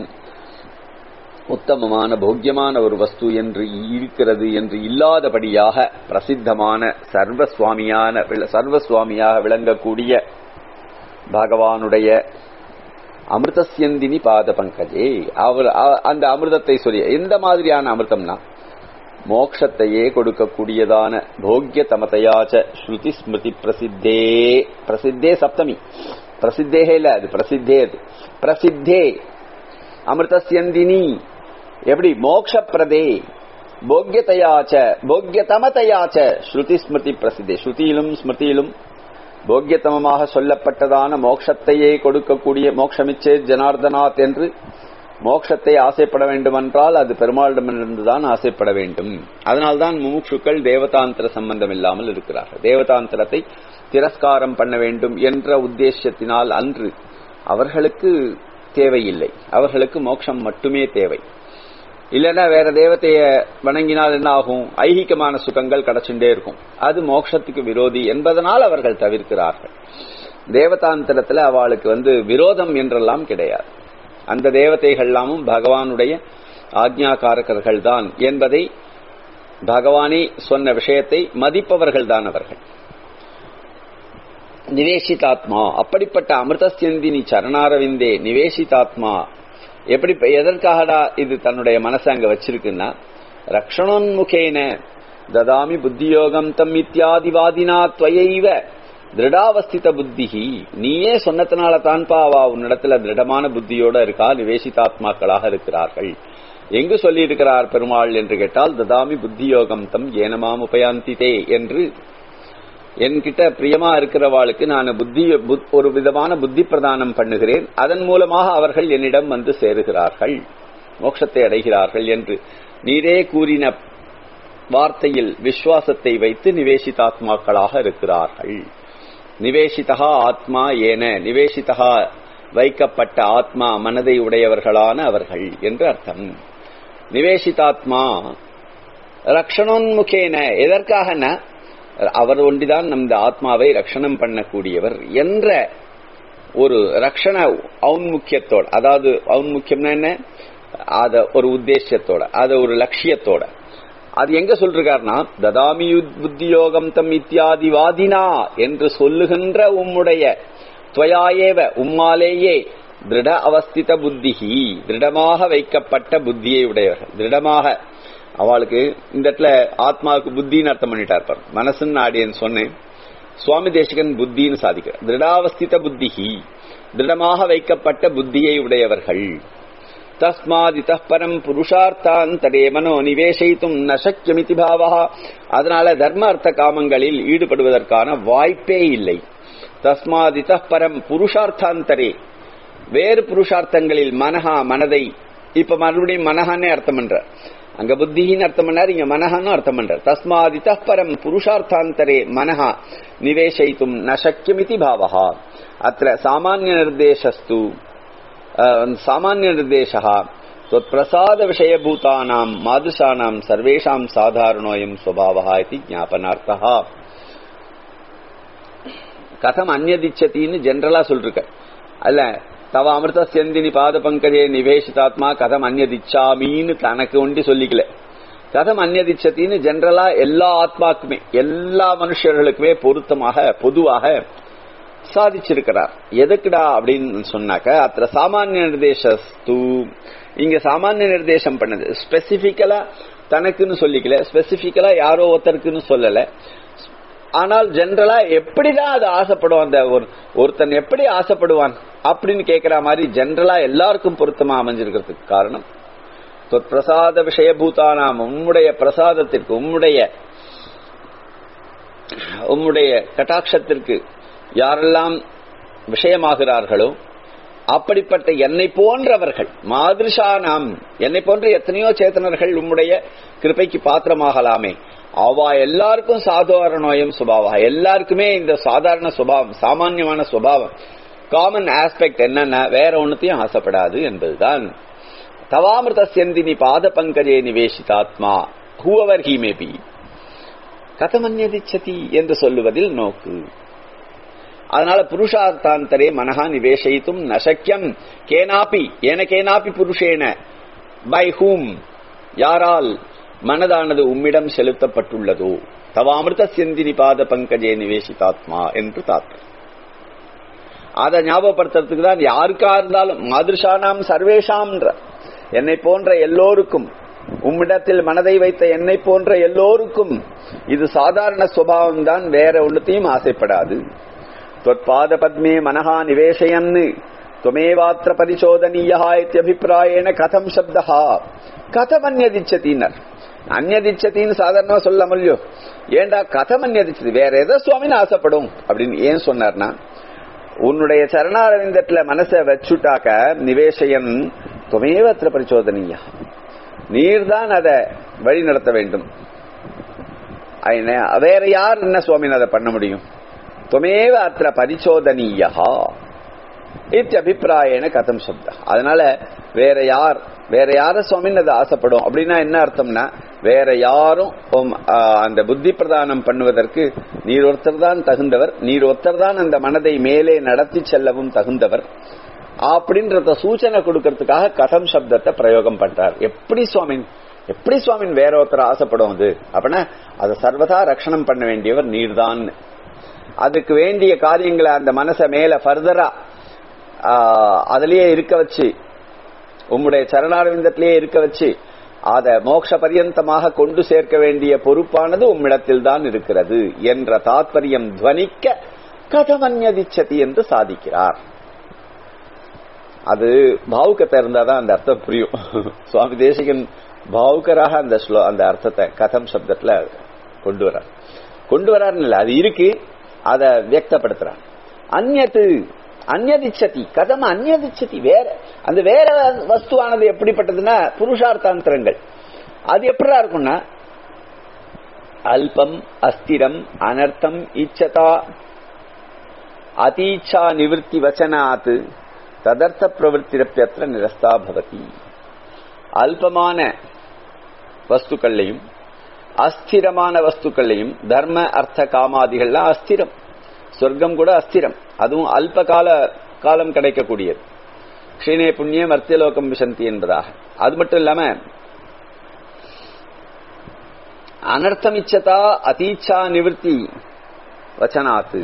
உத்தமமான போக்கியமான ஒரு வஸ்து என்று இருக்கிறது என்று இல்லாதபடியாக பிரசித்தமான சர்வசுவாமியான சர்வசுவாமியாக விளங்கக்கூடிய பகவானுடைய அமிர்தசியந்தினி பாத பங்கஜே அவர் அந்த அமிர்தத்தை சொல்லி எந்த மாதிரியான அமிர்தம்னா மோக்ஷத்தையே கொடுக்கக்கூடியதான போக்கிய தமதையாச்ச ஸ்ருதி ஸ்மிருதி பிரசித்தே பிரசித்தே சப்தமி பிரசித்தேகே இல்ல அது பிரசித்தே அது பிரசித்தே அமிர்தசியந்தினி எப்படி மோக்ஷப்பிரதே போக்கியதையாச்ச போக்கியதமதையாச்ச ஸ்ருதி ஸ்மிருதி பிரசித்தே ஸ்ருதியிலும் ஸ்மிருதியிலும் போக்கியத்தமமாக சொல்லப்பட்டதான மோட்சத்தையே கொடுக்கக்கூடிய மோட்சமிச்சே ஜனார்தனாத் என்று மோட்சத்தை ஆசைப்பட வேண்டுமென்றால் அது பெருமாளிடமிருந்துதான் ஆசைப்பட வேண்டும் அதனால்தான் முமுட்சுக்கள் தேவதாந்திர சம்பந்தம் இல்லாமல் இருக்கிறார்கள் தேவதாந்திரத்தை திரஸ்காரம் பண்ண வேண்டும் என்ற உத்தேசத்தினால் அன்று அவர்களுக்கு தேவையில்லை அவர்களுக்கு மோட்சம் மட்டுமே தேவை இல்லைன்னா வேற தேவத்தைய வணங்கினால் என்ன ஆகும் ஐகிகமான சுகங்கள் கிடைச்சுட்டே இருக்கும் அது மோட்சத்துக்கு விரோதி என்பதனால் அவர்கள் தவிர்க்கிறார்கள் தேவதாந்திரத்துல அவளுக்கு வந்து விரோதம் என்றெல்லாம் கிடையாது அந்த தேவதைகள்லாமும் பகவானுடைய ஆக்ஞாகாரகர்கள் தான் என்பதை பகவானே சொன்ன விஷயத்தை மதிப்பவர்கள் தான் அவர்கள் நிவேசிதாத்மா அப்படிப்பட்ட அமிர்தசியந்தினி சரணாரவிந்தே நிவேசிதாத்மா எப்படி எதற்காகடா இது தன்னுடைய மனசை அங்க வச்சிருக்குன்னா ரக்ஷணோன்முகேன ததாமி புத்தியோகம் தம் இத்தியாதிவாதினா துவயைவ திருடாவஸ்தித புத்திஹி நீயே சொன்னதுனால தான்ப்பா அவ உன்னிடத்துல திருடமான புத்தியோட இருக்கா நிவேசிதாத்மாக்களாக இருக்கிறார்கள் எங்கு சொல்லி இருக்கிறார் பெருமாள் என்று கேட்டால் ததாமி புத்தியோகம் தம் ஏனமாம் உபயாந்திதே என்று என்கிட்ட பிரியமா இருக்கிறவாளுக்கு நான் புத்தி ஒரு விதமான புத்தி பிரதானம் பண்ணுகிறேன் அதன் மூலமாக அவர்கள் என்னிடம் வந்து சேருகிறார்கள் மோட்சத்தை அடைகிறார்கள் என்று நீரே கூறின வார்த்தையில் விசுவாசத்தை வைத்து நிவேசிதாத்மாக்களாக இருக்கிறார்கள் நிவேசிதா ஆத்மா ஏன நிவேசிதா வைக்கப்பட்ட ஆத்மா மனதை உடையவர்களான அவர்கள் என்று அர்த்தம் நிவேசிதாத்மா ரக்ஷணோன்முகேன எதற்காகனா அவர் ஒண்டிதான் நம் ஆத்மாவை ரட்சணம் பண்ணக்கூடியவர் என்ற ஒரு ரக்ஷண ஔன்முக்கியத்தோட அதாவது ஔன்முக்கியம்னா என்ன அத ஒரு உத்தேசத்தோட அத ஒரு லட்சியத்தோட அது எங்க சொல்றாருன்னா ததாமி புத்தியோகம் தம் இத்தியாதி வாதினா என்று சொல்லுகின்ற உம்முடைய துவயாயேவ உம்மாலேயே திருட அவஸ்தித புத்திகி திருடமாக வைக்கப்பட்ட புத்தியை உடையவர்கள் திருடமாக அவளுக்கு இந்த இடத்துல ஆத்மாவுக்கு புத்தின்னு அர்த்தம் பண்ணிட்டார் பாரு மனசுன்னு ஆடியன்னு சொன்னேன் சுவாமி தேசிகன் புத்தின்னு சாதிக்கிறார் திருடாவஸ்தித புத்திகி திருடமாக வைக்கப்பட்ட புத்தியை உடையவர்கள் தஸ்மாதித பரம் புருஷார்த்தாந்தரே மனோ நிவேசித்தும் நசக்கியமிதி பாவா அதனால தர்ம அர்த்த காமங்களில் ஈடுபடுவதற்கான வாய்ப்பே இல்லை தஸ்மாதித பரம் புருஷார்த்தாந்தரே வேறு புருஷார்த்தங்களில் மனஹா மனதை இப்ப மறுபடியும் மனஹானே அர்த்தம் பண்ற அங்க புத்தின்னு அர்த்தம் பண்ணார் இங்க மனஹான்னு அர்த்தம் பண்ற தஸ்மாதித பரம் புருஷார்த்தாந்தரே மனஹா நிவேசித்தும் நசக்கியமிதி பாவா அத்த சாமானிய நிர்தேசஸ்து சாமானிய நிர்தேச பிரசாத விஷயபூதானாம் மாதுஷானாம் சர்வேஷாம் சாதாரணோயம் சுவாவா இது ஞாபனார்த்தா கதம் அந்நதிச்சத்தின்னு ஜென்ரலா சொல்லிருக்க அல்ல தவ அமிர்த செந்தினி பாத பங்கஜே நிவேசிதாத்மா கதம் அந்நதிச்சாமின்னு தனக்கு ஒண்டி சொல்லிக்கல கதம் அந்நதிச்சத்தின்னு ஜென்ரலா எல்லா ஆத்மாக்குமே எல்லா மனுஷர்களுக்குமே பொருத்தமாக பொதுவாக சாதிச்சிருக்கிறார் எதுக்குடா அப்படின்னு சொன்னாக்க அத்த சாமானிய நிர்தேசஸ்து இங்க சாமானிய நிர்தேசம் பண்ணது ஸ்பெசிபிக்கலா தனக்குன்னு சொல்லிக்கல ஸ்பெசிபிக்கலா யாரோ ஒருத்தருக்குன்னு சொல்லல ஆனால் ஜென்ரலா எப்படிதான் அது ஆசைப்படும் அந்த ஒரு ஒருத்தன் எப்படி ஆசைப்படுவான் அப்படின்னு கேட்கிற மாதிரி ஜென்ரலா எல்லாருக்கும் பொருத்தமா அமைஞ்சிருக்கிறதுக்கு காரணம் பிரசாத விஷயபூதானாம் உம்முடைய பிரசாதத்திற்கு உம்முடைய உம்முடைய கட்டாட்சத்திற்கு யாரெல்லாம் விஷயமாகிறார்களோ அப்படிப்பட்ட என்னை போன்றவர்கள் மாதிரிஷா நாம் என்னை போன்ற எத்தனையோ சேத்தனர்கள் உம்முடைய கிருப்பைக்கு பாத்திரமாகலாமே அவா எல்லாருக்கும் சாதாரண நோயம் சுபாவா எல்லாருக்குமே இந்த சாதாரண சுபாவம் சாமான்யமான சுபாவம் காமன் ஆஸ்பெக்ட் என்னன்னா வேற ஒன்னுத்தையும் ஆசைப்படாது என்பதுதான் தவாமிருத செந்தினி பாத பங்கஜே நிவேசிதாத்மா ஹூவர் ஹி மேபி கதமன்யதிச்சதி என்று சொல்லுவதில் நோக்கு அதனால புருஷார்த்தாந்தரே மனஹா நிவேசித்தும் நசக்கியம் கேனாப்பி ஏன கேனாப்பி புருஷேன பை ஹூம் யாரால் மனதானது உம்மிடம் செலுத்தப்பட்டுள்ளதோ தவாமிருத செந்தினி பாத பங்கஜே நிவேசிதாத்மா என்று தாத்தர் அதை ஞாபகப்படுத்துறதுக்கு தான் யாருக்கா இருந்தாலும் மாதிருஷானாம் சர்வேஷாம்ன்ற என்னை போன்ற எல்லோருக்கும் உம்மிடத்தில் மனதை வைத்த என்னை போன்ற எல்லோருக்கும் இது சாதாரண சுபாவம் தான் வேற ஒன்றுத்தையும் ஆசைப்படாது தொற்பாத பத்மே மனஹா நிவேசயன்னு துவமேவாத்திர பரிசோதனீயா இத்தியபிப்பிராயேன கதம் சப்தா கதம் அந்நதிச்சத்தினர் அந்நதிச்சத்தின்னு சாதாரணமா சொல்ல முடியும் ஏண்டா கதம் அந்நதிச்சது வேற எதை சுவாமின்னு ஆசைப்படும் அப்படின்னு ஏன் சொன்னார்னா உன்னுடைய சரணாரவிந்தத்துல மனசை வச்சுட்டாக்க நிவேசயன் துவமேவத்திர பரிசோதனையா நீர்தான் அதை வழி நடத்த வேண்டும் வேற யார் என்ன சுவாமின்னு அதை பண்ண முடியும் துவமேவ அத்திர பரிசோதனீயா இத்தியபிப்பிராயன கதம் சப்த அதனால வேற யார் வேற யார சுவாமின்னு அது ஆசைப்படும் அப்படின்னா என்ன அர்த்தம்னா வேற யாரும் அந்த புத்தி பிரதானம் பண்ணுவதற்கு நீர் ஒருத்தர் தான் தகுந்தவர் நீர் ஒருத்தர் தான் அந்த மனதை மேலே நடத்தி செல்லவும் தகுந்தவர் அப்படின்றத சூச்சனை கொடுக்கறதுக்காக கதம் சப்தத்தை பிரயோகம் பண்றார் எப்படி சுவாமின் எப்படி சுவாமின் வேற ஒருத்தர் ஆசைப்படும் அது அப்படின்னா அதை சர்வதா ரட்சணம் பண்ண வேண்டியவர் நீர்தான் அதுக்கு வேண்டிய காரியங்களை அந்த மனசை மேல ஃபர்தரா அதுலயே இருக்க வச்சு உம்முடைய சரணாரவிந்தத்திலேயே இருக்க வச்சு அதை மோட்ச பரியந்தமாக கொண்டு சேர்க்க வேண்டிய பொறுப்பானது உம்மிடத்தில் தான் இருக்கிறது என்ற தாத்பரியம் துவனிக்க கதமன்யதிச்சதி என்று சாதிக்கிறார் அது பாவுக்கத்தை இருந்தாதான் அந்த அர்த்தம் புரியும் சுவாமி தேசிகன் பாவுக்கராக அந்த ஸ்லோ அந்த அர்த்தத்தை கதம் சப்தத்துல கொண்டு வரார் கொண்டு வராருன்னு இல்லை அது இருக்கு அதை வியக்தப்படுத்துறார் அந்நத்து அந்நதிச்சதி கதம் அந்நதிச்சதி வேற அந்த வேற வஸ்துவானது எப்படிப்பட்டதுன்னா புருஷார்த்தாந்திரங்கள் அது எப்படிடா இருக்கும்னா அல்பம் அஸ்திரம் அனர்த்தம் இச்சதா அதீச்சா நிவர்த்தி வச்சனாத் ததர்த்த பிரவருத்திரப்பியற்ற நிரஸ்தா பவதி அல்பமான வஸ்துக்கள்லையும் அஸ்திரமான வஸ்துக்கள்லையும் தர்ம அர்த்த காமாதிகள்லாம் அஸ்திரம் சொர்க்கம் கூட அஸ்திரம் அதுவும் அல்ப கால காலம் கிடைக்கக்கூடியது க்ஷீணே புண்ணியம் அர்த்தியலோகம் விசந்தி என்பதாக அது மட்டும் இல்லாம அனர்த்தமிச்சதா அதீச்சா நிவர்த்தி வச்சனாத்து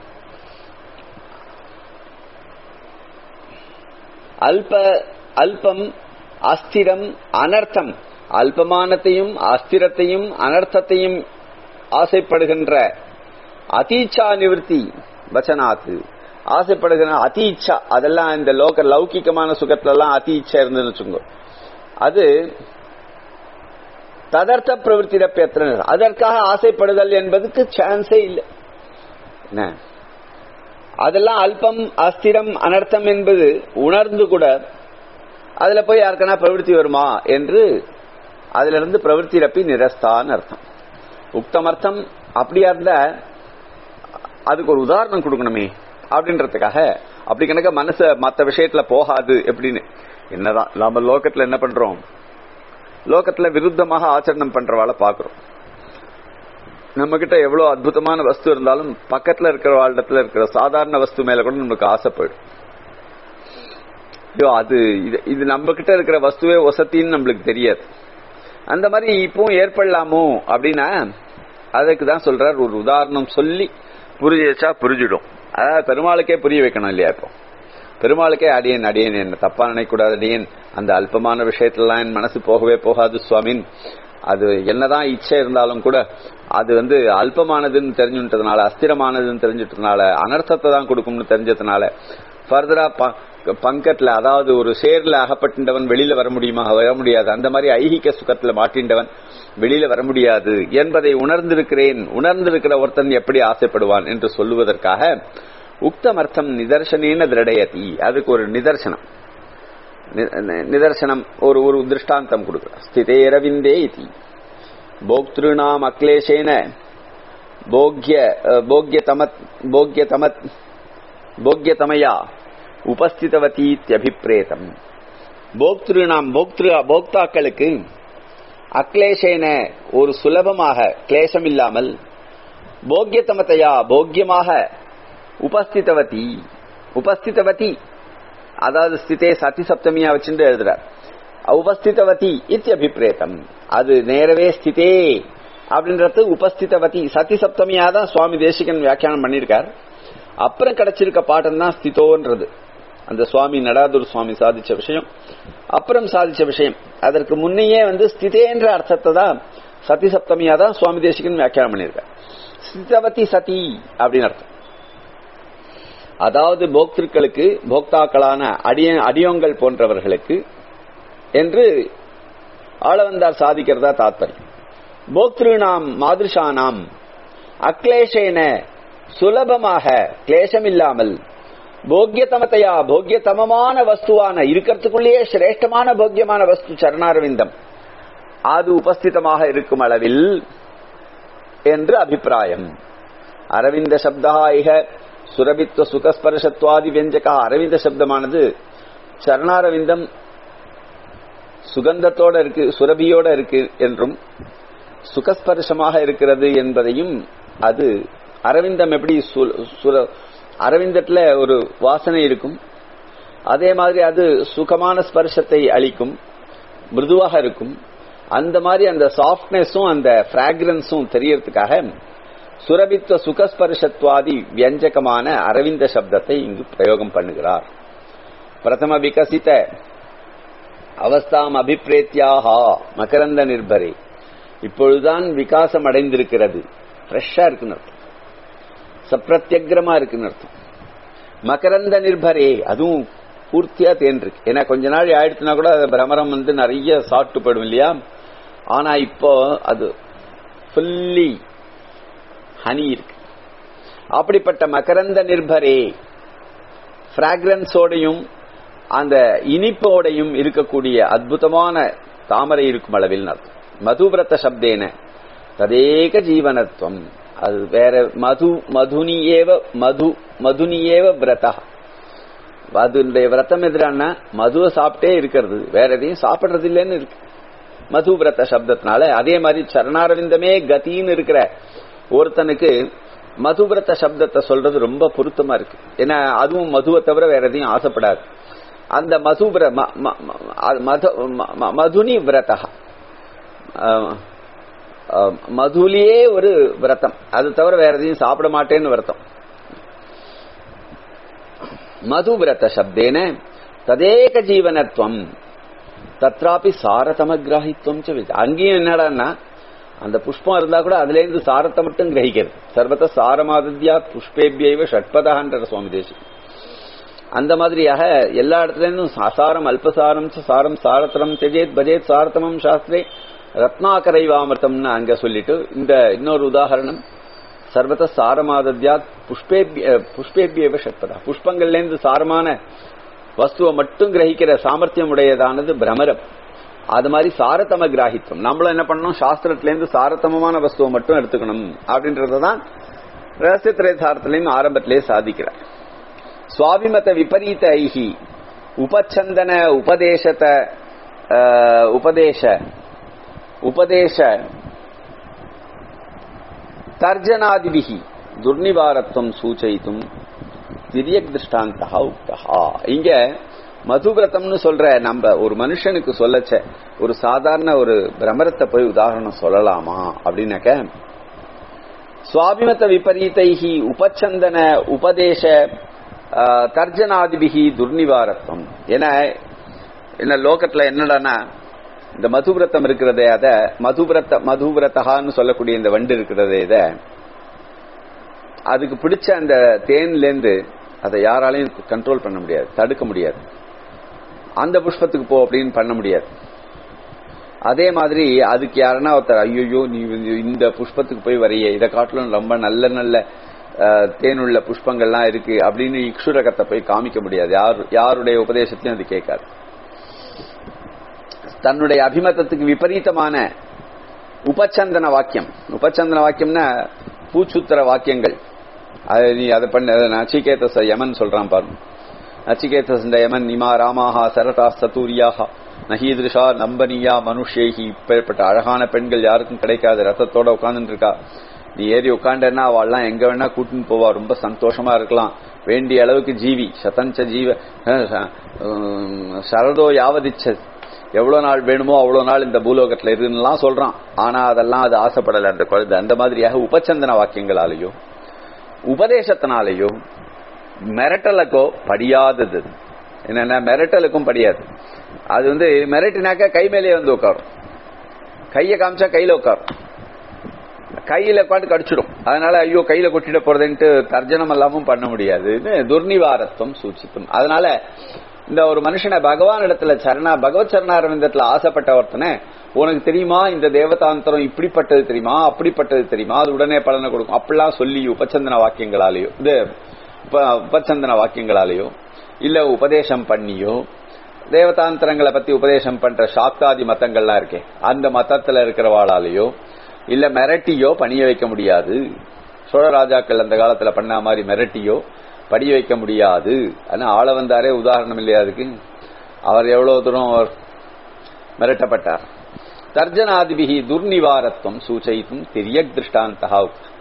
அல்ப அல்பம் அஸ்திரம் அனர்த்தம் அல்பமானத்தையும் அஸ்திரத்தையும் அனர்த்தத்தையும் ஆசைப்படுகின்ற அதீச்சா நிவர்த்தி வச்சனாத்து ஆசைப்படுகிற அதீச்சா அதெல்லாம் இந்த லோக லௌகிகமான சுகத்துல எல்லாம் அதீச்சா இருந்துன்னு வச்சுக்கோ அது ததர்த்த பிரவருத்தி அதற்காக ஆசைப்படுதல் என்பதுக்கு சான்ஸே இல்லை என்ன அதெல்லாம் அல்பம் அஸ்திரம் அனர்த்தம் என்பது உணர்ந்து கூட அதுல போய் யாருக்கனா பிரவருத்தி வருமா என்று அதுல இருந்து பிரவருத்தி ரப்பி நிரஸ்தான் அர்த்தம் உக்தம் அர்த்தம் அப்படியா இருந்தா அதுக்கு ஒரு உதாரணம் கொடுக்கணுமே அப்படின்றதுக்காக அப்படி கணக்க மனச மத்த விஷயத்துல போகாது எப்படின்னு என்னதான் நம்ம லோகத்துல என்ன பண்றோம் லோகத்துல விருத்தமாக ஆச்சரணம் பண்றவாள பாக்குறோம் நம்ம கிட்ட எவ்வளவு அற்புதமான வஸ்து இருந்தாலும் பக்கத்துல இருக்கிற வாழ்டத்துல இருக்கிற சாதாரண வஸ்து மேல கூட நமக்கு ஆசை போயிடும் ஐயோ அது இது இது நம்ம கிட்ட இருக்கிற வஸ்துவே ஒசத்தின்னு நம்மளுக்கு தெரியாது அந்த மாதிரி இப்பவும் ஏற்படலாமோ அப்படின்னா அதுக்கு தான் சொல்றார் ஒரு உதாரணம் சொல்லி புரிய வச்சா புரிஞ்சிடும் அதாவது பெருமாளுக்கே புரிய வைக்கணும் இல்லையா இப்போ பெருமாளுக்கே அடியன் அடியன் என்ன தப்பா நினைக்கூடாது அடியன் அந்த அல்பமான விஷயத்துலலாம் என் மனசு போகவே போகாது சுவாமின் அது என்னதான் இச்சை இருந்தாலும் கூட அது வந்து அல்பமானதுன்னு தெரிஞ்சுட்டதுனால அஸ்திரமானதுன்னு தெரிஞ்சிட்டதுனால அனர்த்தத்தை தான் கொடுக்கும்னு தெரிஞ்சதுனால ஃபர்தரா பங்கட்ல அதாவது ஒரு சேர்ல அகப்பட்டவன் வெளியில வர முடியுமா வர முடியாது அந்த மாதிரி ஐகிக சுகத்துல மாட்டின்றவன் வெளியில வர முடியாது என்பதை உணர்ந்திருக்கிறேன் உணர்ந்திருக்கிற ஒருத்தன் எப்படி ஆசைப்படுவான் என்று சொல்லுவதற்காக உக்தமர்த்தம் நிதர்சனேன திரடயதி அதுக்கு ஒரு நிதர்சனம் நிதர்சனம் ஒரு ஒரு திருஷ்டாந்தம் கொடுக்குற ஸ்திதே ரவிந்தே இதி போக்திருநாம் அக்லேஷேன போக்ய போக்யதமத் போக்யதமத் போக்யதமயா உபஸ்திதவதீத்யபிப்ரேதம் போக்திருநாம் போக்திரு போக்தாக்களுக்கு அக்லேஷேன ஒரு சுலபமாக கிளேசம் இல்லாமல் போக்யதமத்தையா போக்கியமாக உபஸ்திதவதி உபஸ்திதவதி அதாவது ஸ்திதே சதி சப்தமியா வச்சுட்டு எழுதுறார் உபஸ்திதவதி இத்தியபிப்ரேதம் அது நேரவே ஸ்திதே அப்படின்றது உபஸ்திதவதி சதி சப்தமியா தான் சுவாமி தேசிகன் வியாக்கியானம் பண்ணியிருக்கார் அப்புறம் கிடைச்சிருக்க பாட்டம் தான் ஸ்திதோன்றது அந்த சுவாமி நடாதுர் சுவாமி சாதிச்ச விஷயம் அப்புறம் சாதிச்ச விஷயம் அதற்கு முன்னையே வந்து ஸ்திதேன்ற அர்த்தத்தை தான் சதி சப்தமியா தான் சுவாமி தேசிகன் வியாக்கியானம் பண்ணியிருக்கார் ஸ்திதவதி சதி அப்படின்னு அர்த்தம் அதாவது போக்திருக்களுக்கு போக்தாக்களான அடிய அடியோங்கள் போன்றவர்களுக்கு என்று ஆளவந்தார் சாதிக்கிறதா தாத்பரியம் போக்திருநாம் மாதிருஷானாம் அக்லேஷேன சுலபமாக கிளேசம் இல்லாமல் போக்கியதமத்தையா போக்கியதமமான வஸ்துவான இருக்கிறதுக்குள்ளேயே சிரேஷ்டமான போக்கியமான வஸ்து சரணாரவிந்தம் அது உபஸ்திதமாக இருக்கும் அளவில் என்று அபிப்பிராயம் அரவிந்த சப்தா இக சுரபித்வ சுகஸ்பர்ஷத்வாதி வியஞ்சகா அரவிந்த சப்தமானது சரணாரவிந்தம் சுகந்தத்தோட இருக்கு சுரபியோட இருக்கு என்றும் சுகஸ்பர்ஷமாக இருக்கிறது என்பதையும் அது அரவிந்தம் எப்படி அரவிந்தத்துல ஒரு வாசனை இருக்கும் அதே மாதிரி அது சுகமான ஸ்பர்ஷத்தை அளிக்கும் மிருதுவாக இருக்கும் அந்த மாதிரி அந்த சாஃப்ட்னஸும் அந்த பிராக்ரன்ஸும் தெரியறதுக்காக சுரபித்வ சுகஸ்பர்ஷத்வாதி வியஞ்சகமான அரவிந்த சப்தத்தை இங்கு பிரயோகம் பண்ணுகிறார் பிரதம விகசித அவஸ்தாம் அபிப்பிரேத்தியாகா மகரந்த நிர்பரே இப்பொழுதுதான் விகாசம் அடைந்திருக்கிறது ஃப்ரெஷ்ஷா இருக்குன்னு அர்த்தம் சப்பிரத்யகிரமா இருக்குன்னு அர்த்தம் மகரந்த நிர்பரே அதுவும் பூர்த்தியா தேன் இருக்கு ஏன்னா கொஞ்ச நாள் ஆயிடுச்சுனா கூட பிரமரம் வந்து நிறைய சாப்பிட்டு போயிடும் இல்லையா ஆனா இப்போ அது ஃபுல்லி ஹனி இருக்கு அப்படிப்பட்ட மகரந்த நிர்பரே பிராக்ரன்ஸோடையும் அந்த இனிப்போடையும் இருக்கக்கூடிய அற்புதமான தாமரை இருக்கும் அளவில் அர்த்தம் மதுவிரத சப்தேன ததேக ஜீவனத்துவம் அது வேற மது மதுனியேவ மது மதுனியேவ விரதா அதனுடைய விரதம் எதிரான மதுவை சாப்பிட்டே இருக்கிறது வேற எதையும் சாப்பிடுறது இல்லைன்னு இருக்கு மது விரத சப்தத்தினால அதே மாதிரி சரணாரவிந்தமே கத்தின்னு இருக்கிற ஒருத்தனுக்கு மதுவிரத சப்தத்தை சொல்றது ரொம்ப பொருத்தமா இருக்கு ஏன்னா அதுவும் மதுவை தவிர வேற எதையும் ஆசைப்படாது அந்த மதுவிர மதுனி விரதா மதுலியே ஒரு விரதம் அது தவிர வேற எதையும் சாப்பிட மாட்டேன்னு விரதம் மது விரத சப்தேன ததேக ஜீவனத்துவம் தத்ராபி சாரதமகிராகித்வம் அங்கேயும் என்னடான்னா அந்த புஷ்பம் இருந்தா கூட அதுல இருந்து சாரத்தை மட்டும் கிரகிக்கிறது சர்வத சாரமாதித்யா புஷ்பேபியைவ ஷட்பதான்ற சுவாமி தேசி அந்த மாதிரியாக எல்லா இடத்துல இருந்தும் அசாரம் அல்பசாரம் சாரம் சாரத்தரம் தெஜேத் பஜேத் சாரதமம் சாஸ்திரே ரத்னாக்கரைவாமிர்தம்னு அங்க சொல்லிட்டு இந்த இன்னொரு உதாகரணம் சர்வத சாரமாதத்யா புஷ்பேபிய புஷ்பேபியவ ஷட்பதா புஷ்பங்கள்ல இருந்து சாரமான வஸ்துவை மட்டும் கிரகிக்கிற சாமர்த்தியம் உடையதானது பிரமரம் அது மாதிரி சாரதம கிராகித்வம் நம்மளும் என்ன பண்ணணும் சாஸ்திரத்துல இருந்து சாரதமமான வஸ்துவை மட்டும் எடுத்துக்கணும் அப்படின்றதான் ரகசிய திரைசாரத்திலையும் ஆரம்பத்திலே சாதிக்கிறார் சுவாபிமத விபரீத ஐஹி உபச்சந்தன உபதேசத உபதேச உபதேச தர்ஜனாதிபிகி துர்நிவாரத்துவம் சூச்சயித்தும் திரியக் திருஷ்டாந்தா உக்தா இங்க மதுவிரதம்னு சொல்ற நம்ம ஒரு மனுஷனுக்கு சொல்லச்ச ஒரு சாதாரண ஒரு பிரமரத்தை போய் உதாரணம் சொல்லலாமா அப்படின்னாக்க சுவாபிமத விபரீதைஹி உபச்சந்தன உபதேச தர்ஜனாதிபிகி துர்நிவாரத்துவம் ஏன்னா என்ன லோகத்துல என்னடானா இந்த மதுவிரத்தம் இருக்கிறதே அத மதுவிரத்த மதுவிரத்தகான்னு சொல்லக்கூடிய இந்த வண்டு இருக்கிறதே இத அதுக்கு பிடிச்ச அந்த தேன்ல இருந்து அதை யாராலையும் கண்ட்ரோல் பண்ண முடியாது தடுக்க முடியாது அந்த புஷ்பத்துக்கு போ அப்படின்னு பண்ண முடியாது அதே மாதிரி அதுக்கு யாருன்னா ஒருத்தர் ஐயோ நீ இந்த புஷ்பத்துக்கு போய் வரைய இதை காட்டிலும் ரொம்ப நல்ல நல்ல தேனுள்ள புஷ்பங்கள்லாம் இருக்கு அப்படின்னு இக்ஷுரகத்தை போய் காமிக்க முடியாது யார் யாருடைய உபதேசத்தையும் அது கேட்காது தன்னுடைய அபிமதத்துக்கு விபரீதமான உபச்சந்தன வாக்கியம் உபச்சந்தன வாக்கியம்னா பூச்சுத்திர வாக்கியங்கள் அது நீ அதை பண்ண நச்சிகேதச யமன் சொல்றான் பாருங்க நச்சிகேதஸ் யமன் இமா ராமாஹா சரதா சதூரியாக நகீதிருஷா நம்பனியா மனுஷேகி இப்பேற்பட்ட அழகான பெண்கள் யாருக்கும் கிடைக்காது ரத்தத்தோட உட்கார்ந்துட்டு இருக்கா நீ ஏறி உட்காண்டன்னா அவள்லாம் எங்க வேணா கூட்டின்னு போவா ரொம்ப சந்தோஷமா இருக்கலாம் வேண்டிய அளவுக்கு ஜீவி சதஞ்ச ஜீவ சரதோ யாவதிச்ச எவ்வளவு நாள் வேணுமோ அவ்வளவு நாள் இந்த பூலோகத்துல இருக்குன்னுலாம் சொல்றான் ஆனா அதெல்லாம் அது ஆசைப்படல அந்த குழந்தை அந்த மாதிரியாக உபச்சந்தன வாக்கியங்களாலேயோ உபதேசத்தினாலேயோ மிரட்டலுக்கோ படியாதது என்னன்னா மிரட்டலுக்கும் படியாது அது வந்து மிரட்டினாக்க கை மேலேயே வந்து உட்காரும் கையை காமிச்சா கையில உட்காரும் கையில உட்காந்து கடிச்சிடும் அதனால ஐயோ கையில கொட்டிட போறதுன்ட்டு தர்ஜனம் எல்லாமும் பண்ண முடியாது துர்நிவாரத்துவம் சூச்சித்தும் அதனால இந்த ஒரு மனுஷனை பகவான் இடத்துல சரணா பகவத் சரணாரவிந்தத்துல ஆசைப்பட்ட ஒருத்தனை உனக்கு தெரியுமா இந்த தேவதாந்தரம் இப்படிப்பட்டது தெரியுமா அப்படிப்பட்டது தெரியுமா அது உடனே பலனை கொடுக்கும் அப்படிலாம் சொல்லி உபச்சந்தன வாக்கியங்களாலேயோ இது உபச்சந்தன வாக்கியங்களாலேயோ இல்ல உபதேசம் பண்ணியோ தேவதாந்திரங்களை பத்தி உபதேசம் பண்ற சாக்தாதி மத்தங்கள்லாம் இருக்கே அந்த மத்தத்துல இருக்கிறவாளாலேயோ இல்ல மிரட்டியோ பணிய வைக்க முடியாது சோழ ராஜாக்கள் அந்த காலத்துல பண்ண மாதிரி மிரட்டியோ படிய வைக்க முடியாது ஆனா ஆள வந்தாரே உதாரணம் இல்லையா அதுக்கு அவர் எவ்வளவு தூரம் அவர் மிரட்டப்பட்டார் தர்ஜனாதிபிகி துர்நிவாரத்துவம் சூச்சயித்தும் திரியக் திருஷ்டாந்தா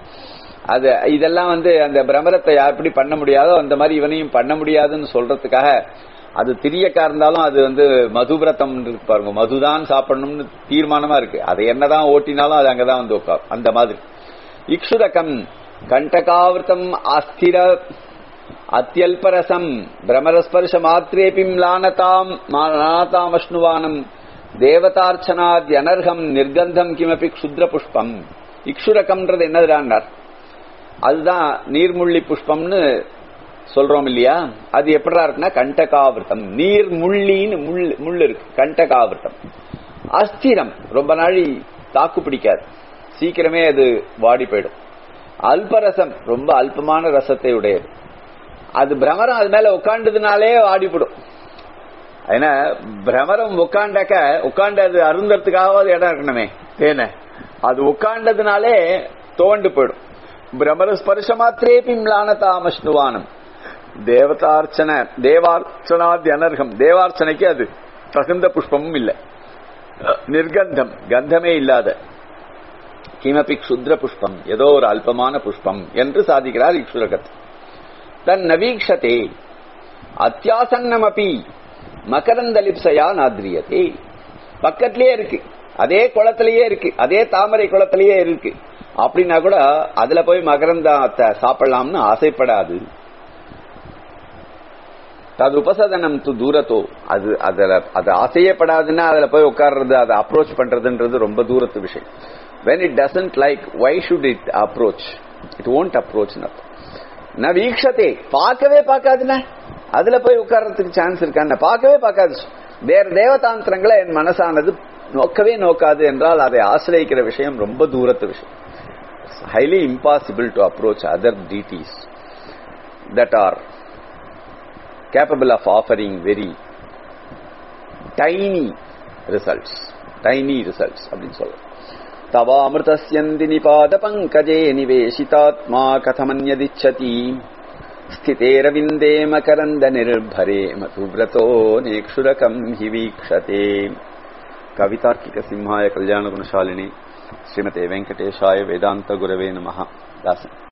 அது இதெல்லாம் வந்து அந்த பிரமரத்தை எப்படி பண்ண முடியாதோ அந்த மாதிரி இவனையும் பண்ண முடியாதுன்னு சொல்றதுக்காக அது திரியக்கா இருந்தாலும் அது வந்து மதுவிரதம் இருக்கு பாருங்க மதுதான் சாப்பிடணும்னு தீர்மானமா இருக்கு அதை என்னதான் ஓட்டினாலும் அது அங்கதான் வந்து உட்காரும் அந்த மாதிரி இக்ஷுரகம் கண்டகாவிரதம் அஸ்திர அத்தியல்பரசம் பிரமரஸ்பர்ஷ மாத்திரேபி லானதாம் லானதாமஷ்ணுவானம் தேவதார்ச்சனாத் அனர்ஹம் நிர்கந்தம் கிமபி க்ஷுத்ர புஷ்பம் இக்ஷுரகம்ன்றது என்னதுடான்னார் அதுதான் நீர்முள்ளி புஷ்பம்னு சொல்றோம் இல்லையா அது எப்படா இருக்குன்னா கண்டகாவிரதம் நீர் முள்ளின்னு முள் முள் இருக்கு கண்டகாவிரதம் அஸ்திரம் ரொம்ப நாளி தாக்கு பிடிக்காது சீக்கிரமே அது வாடி போயிடும் அல்பரசம் ரொம்ப அல்பமான ரசத்தை உடையது அது பிரமரம் அது மேல உட்காண்டதுனாலே வாடிப்படும் ஏன்னா பிரமரம் உட்காண்டாக்க உட்காண்டு அது அருந்தறதுக்காகவாது இடம் இருக்கணுமே தேனை அது உட்கார்ந்ததுனாலே தோண்டு போயிடும் பிரம்மர ஸ்பர்ஷ மாத்திரேபி மிளானதாமஷ்ணுவானம் தேவதார்ச்சன தேவார்ச்சனாதி அனர்ஹம் தேவார்ச்சனைக்கு அது தகுந்த புஷ்பமும் இல்லை நிர்கந்தம் கந்தமே இல்லாத கிமபி க்ஷுத்ர புஷ்பம் ஏதோ ஒரு அல்பமான புஷ்பம் என்று சாதிக்கிறார் இக்ஷுரகத் தன் நவீக்ஷதே அத்தியாசன்னமபி மகரந்தலிப்சையா நாத்ரியதே பக்கத்திலேயே இருக்கு அதே குளத்திலேயே இருக்கு அதே தாமரை குளத்திலேயே இருக்கு அப்படின்னா கூட அதுல போய் மகரந்தத்தை சாப்பிடலாம்னு ஆசைப்படாது அது உபசதனம் து தூரத்தோ அது அதுல அது ஆசையப்படாதுன்னா அதுல போய் உட்கார்றது அதை அப்ரோச் பண்றதுன்றது ரொம்ப தூரத்து விஷயம் when it doesn't like why should it approach it won't approach ந வீக்ஷதே பார்க்கவே பார்க்காதுன்னா அதுல போய் உட்கார்றதுக்கு சான்ஸ் இருக்கான்னு பார்க்கவே பார்க்காது வேற தேவதாந்திரங்களை என் மனசானது நோக்கவே நோக்காது என்றால் அதை ஆசிரியக்கிற விஷயம் ரொம்ப தூரத்து விஷயம் highly impossible to approach other deities that are capable of offering very tiny results tiny results அப்படின்னு சொல்ல தவாமிருதஸ்யந்தி நிபாத பங்கஜே நிவேசிதாத்மா கதமன்யதிச்சதி ஸ்திதேரவிந்தே மகரந்த நிர்பரே மதுவிரதோ நேக்ஷுரகம் ஹி வீக்ஷதே கவிதார்க்கிக சிம்ஹாய கல்யாண குணசாலினி ஸ்ரீமதே வெங்கடேஷாய வேதாந்த குரவே நமஹ தாசன்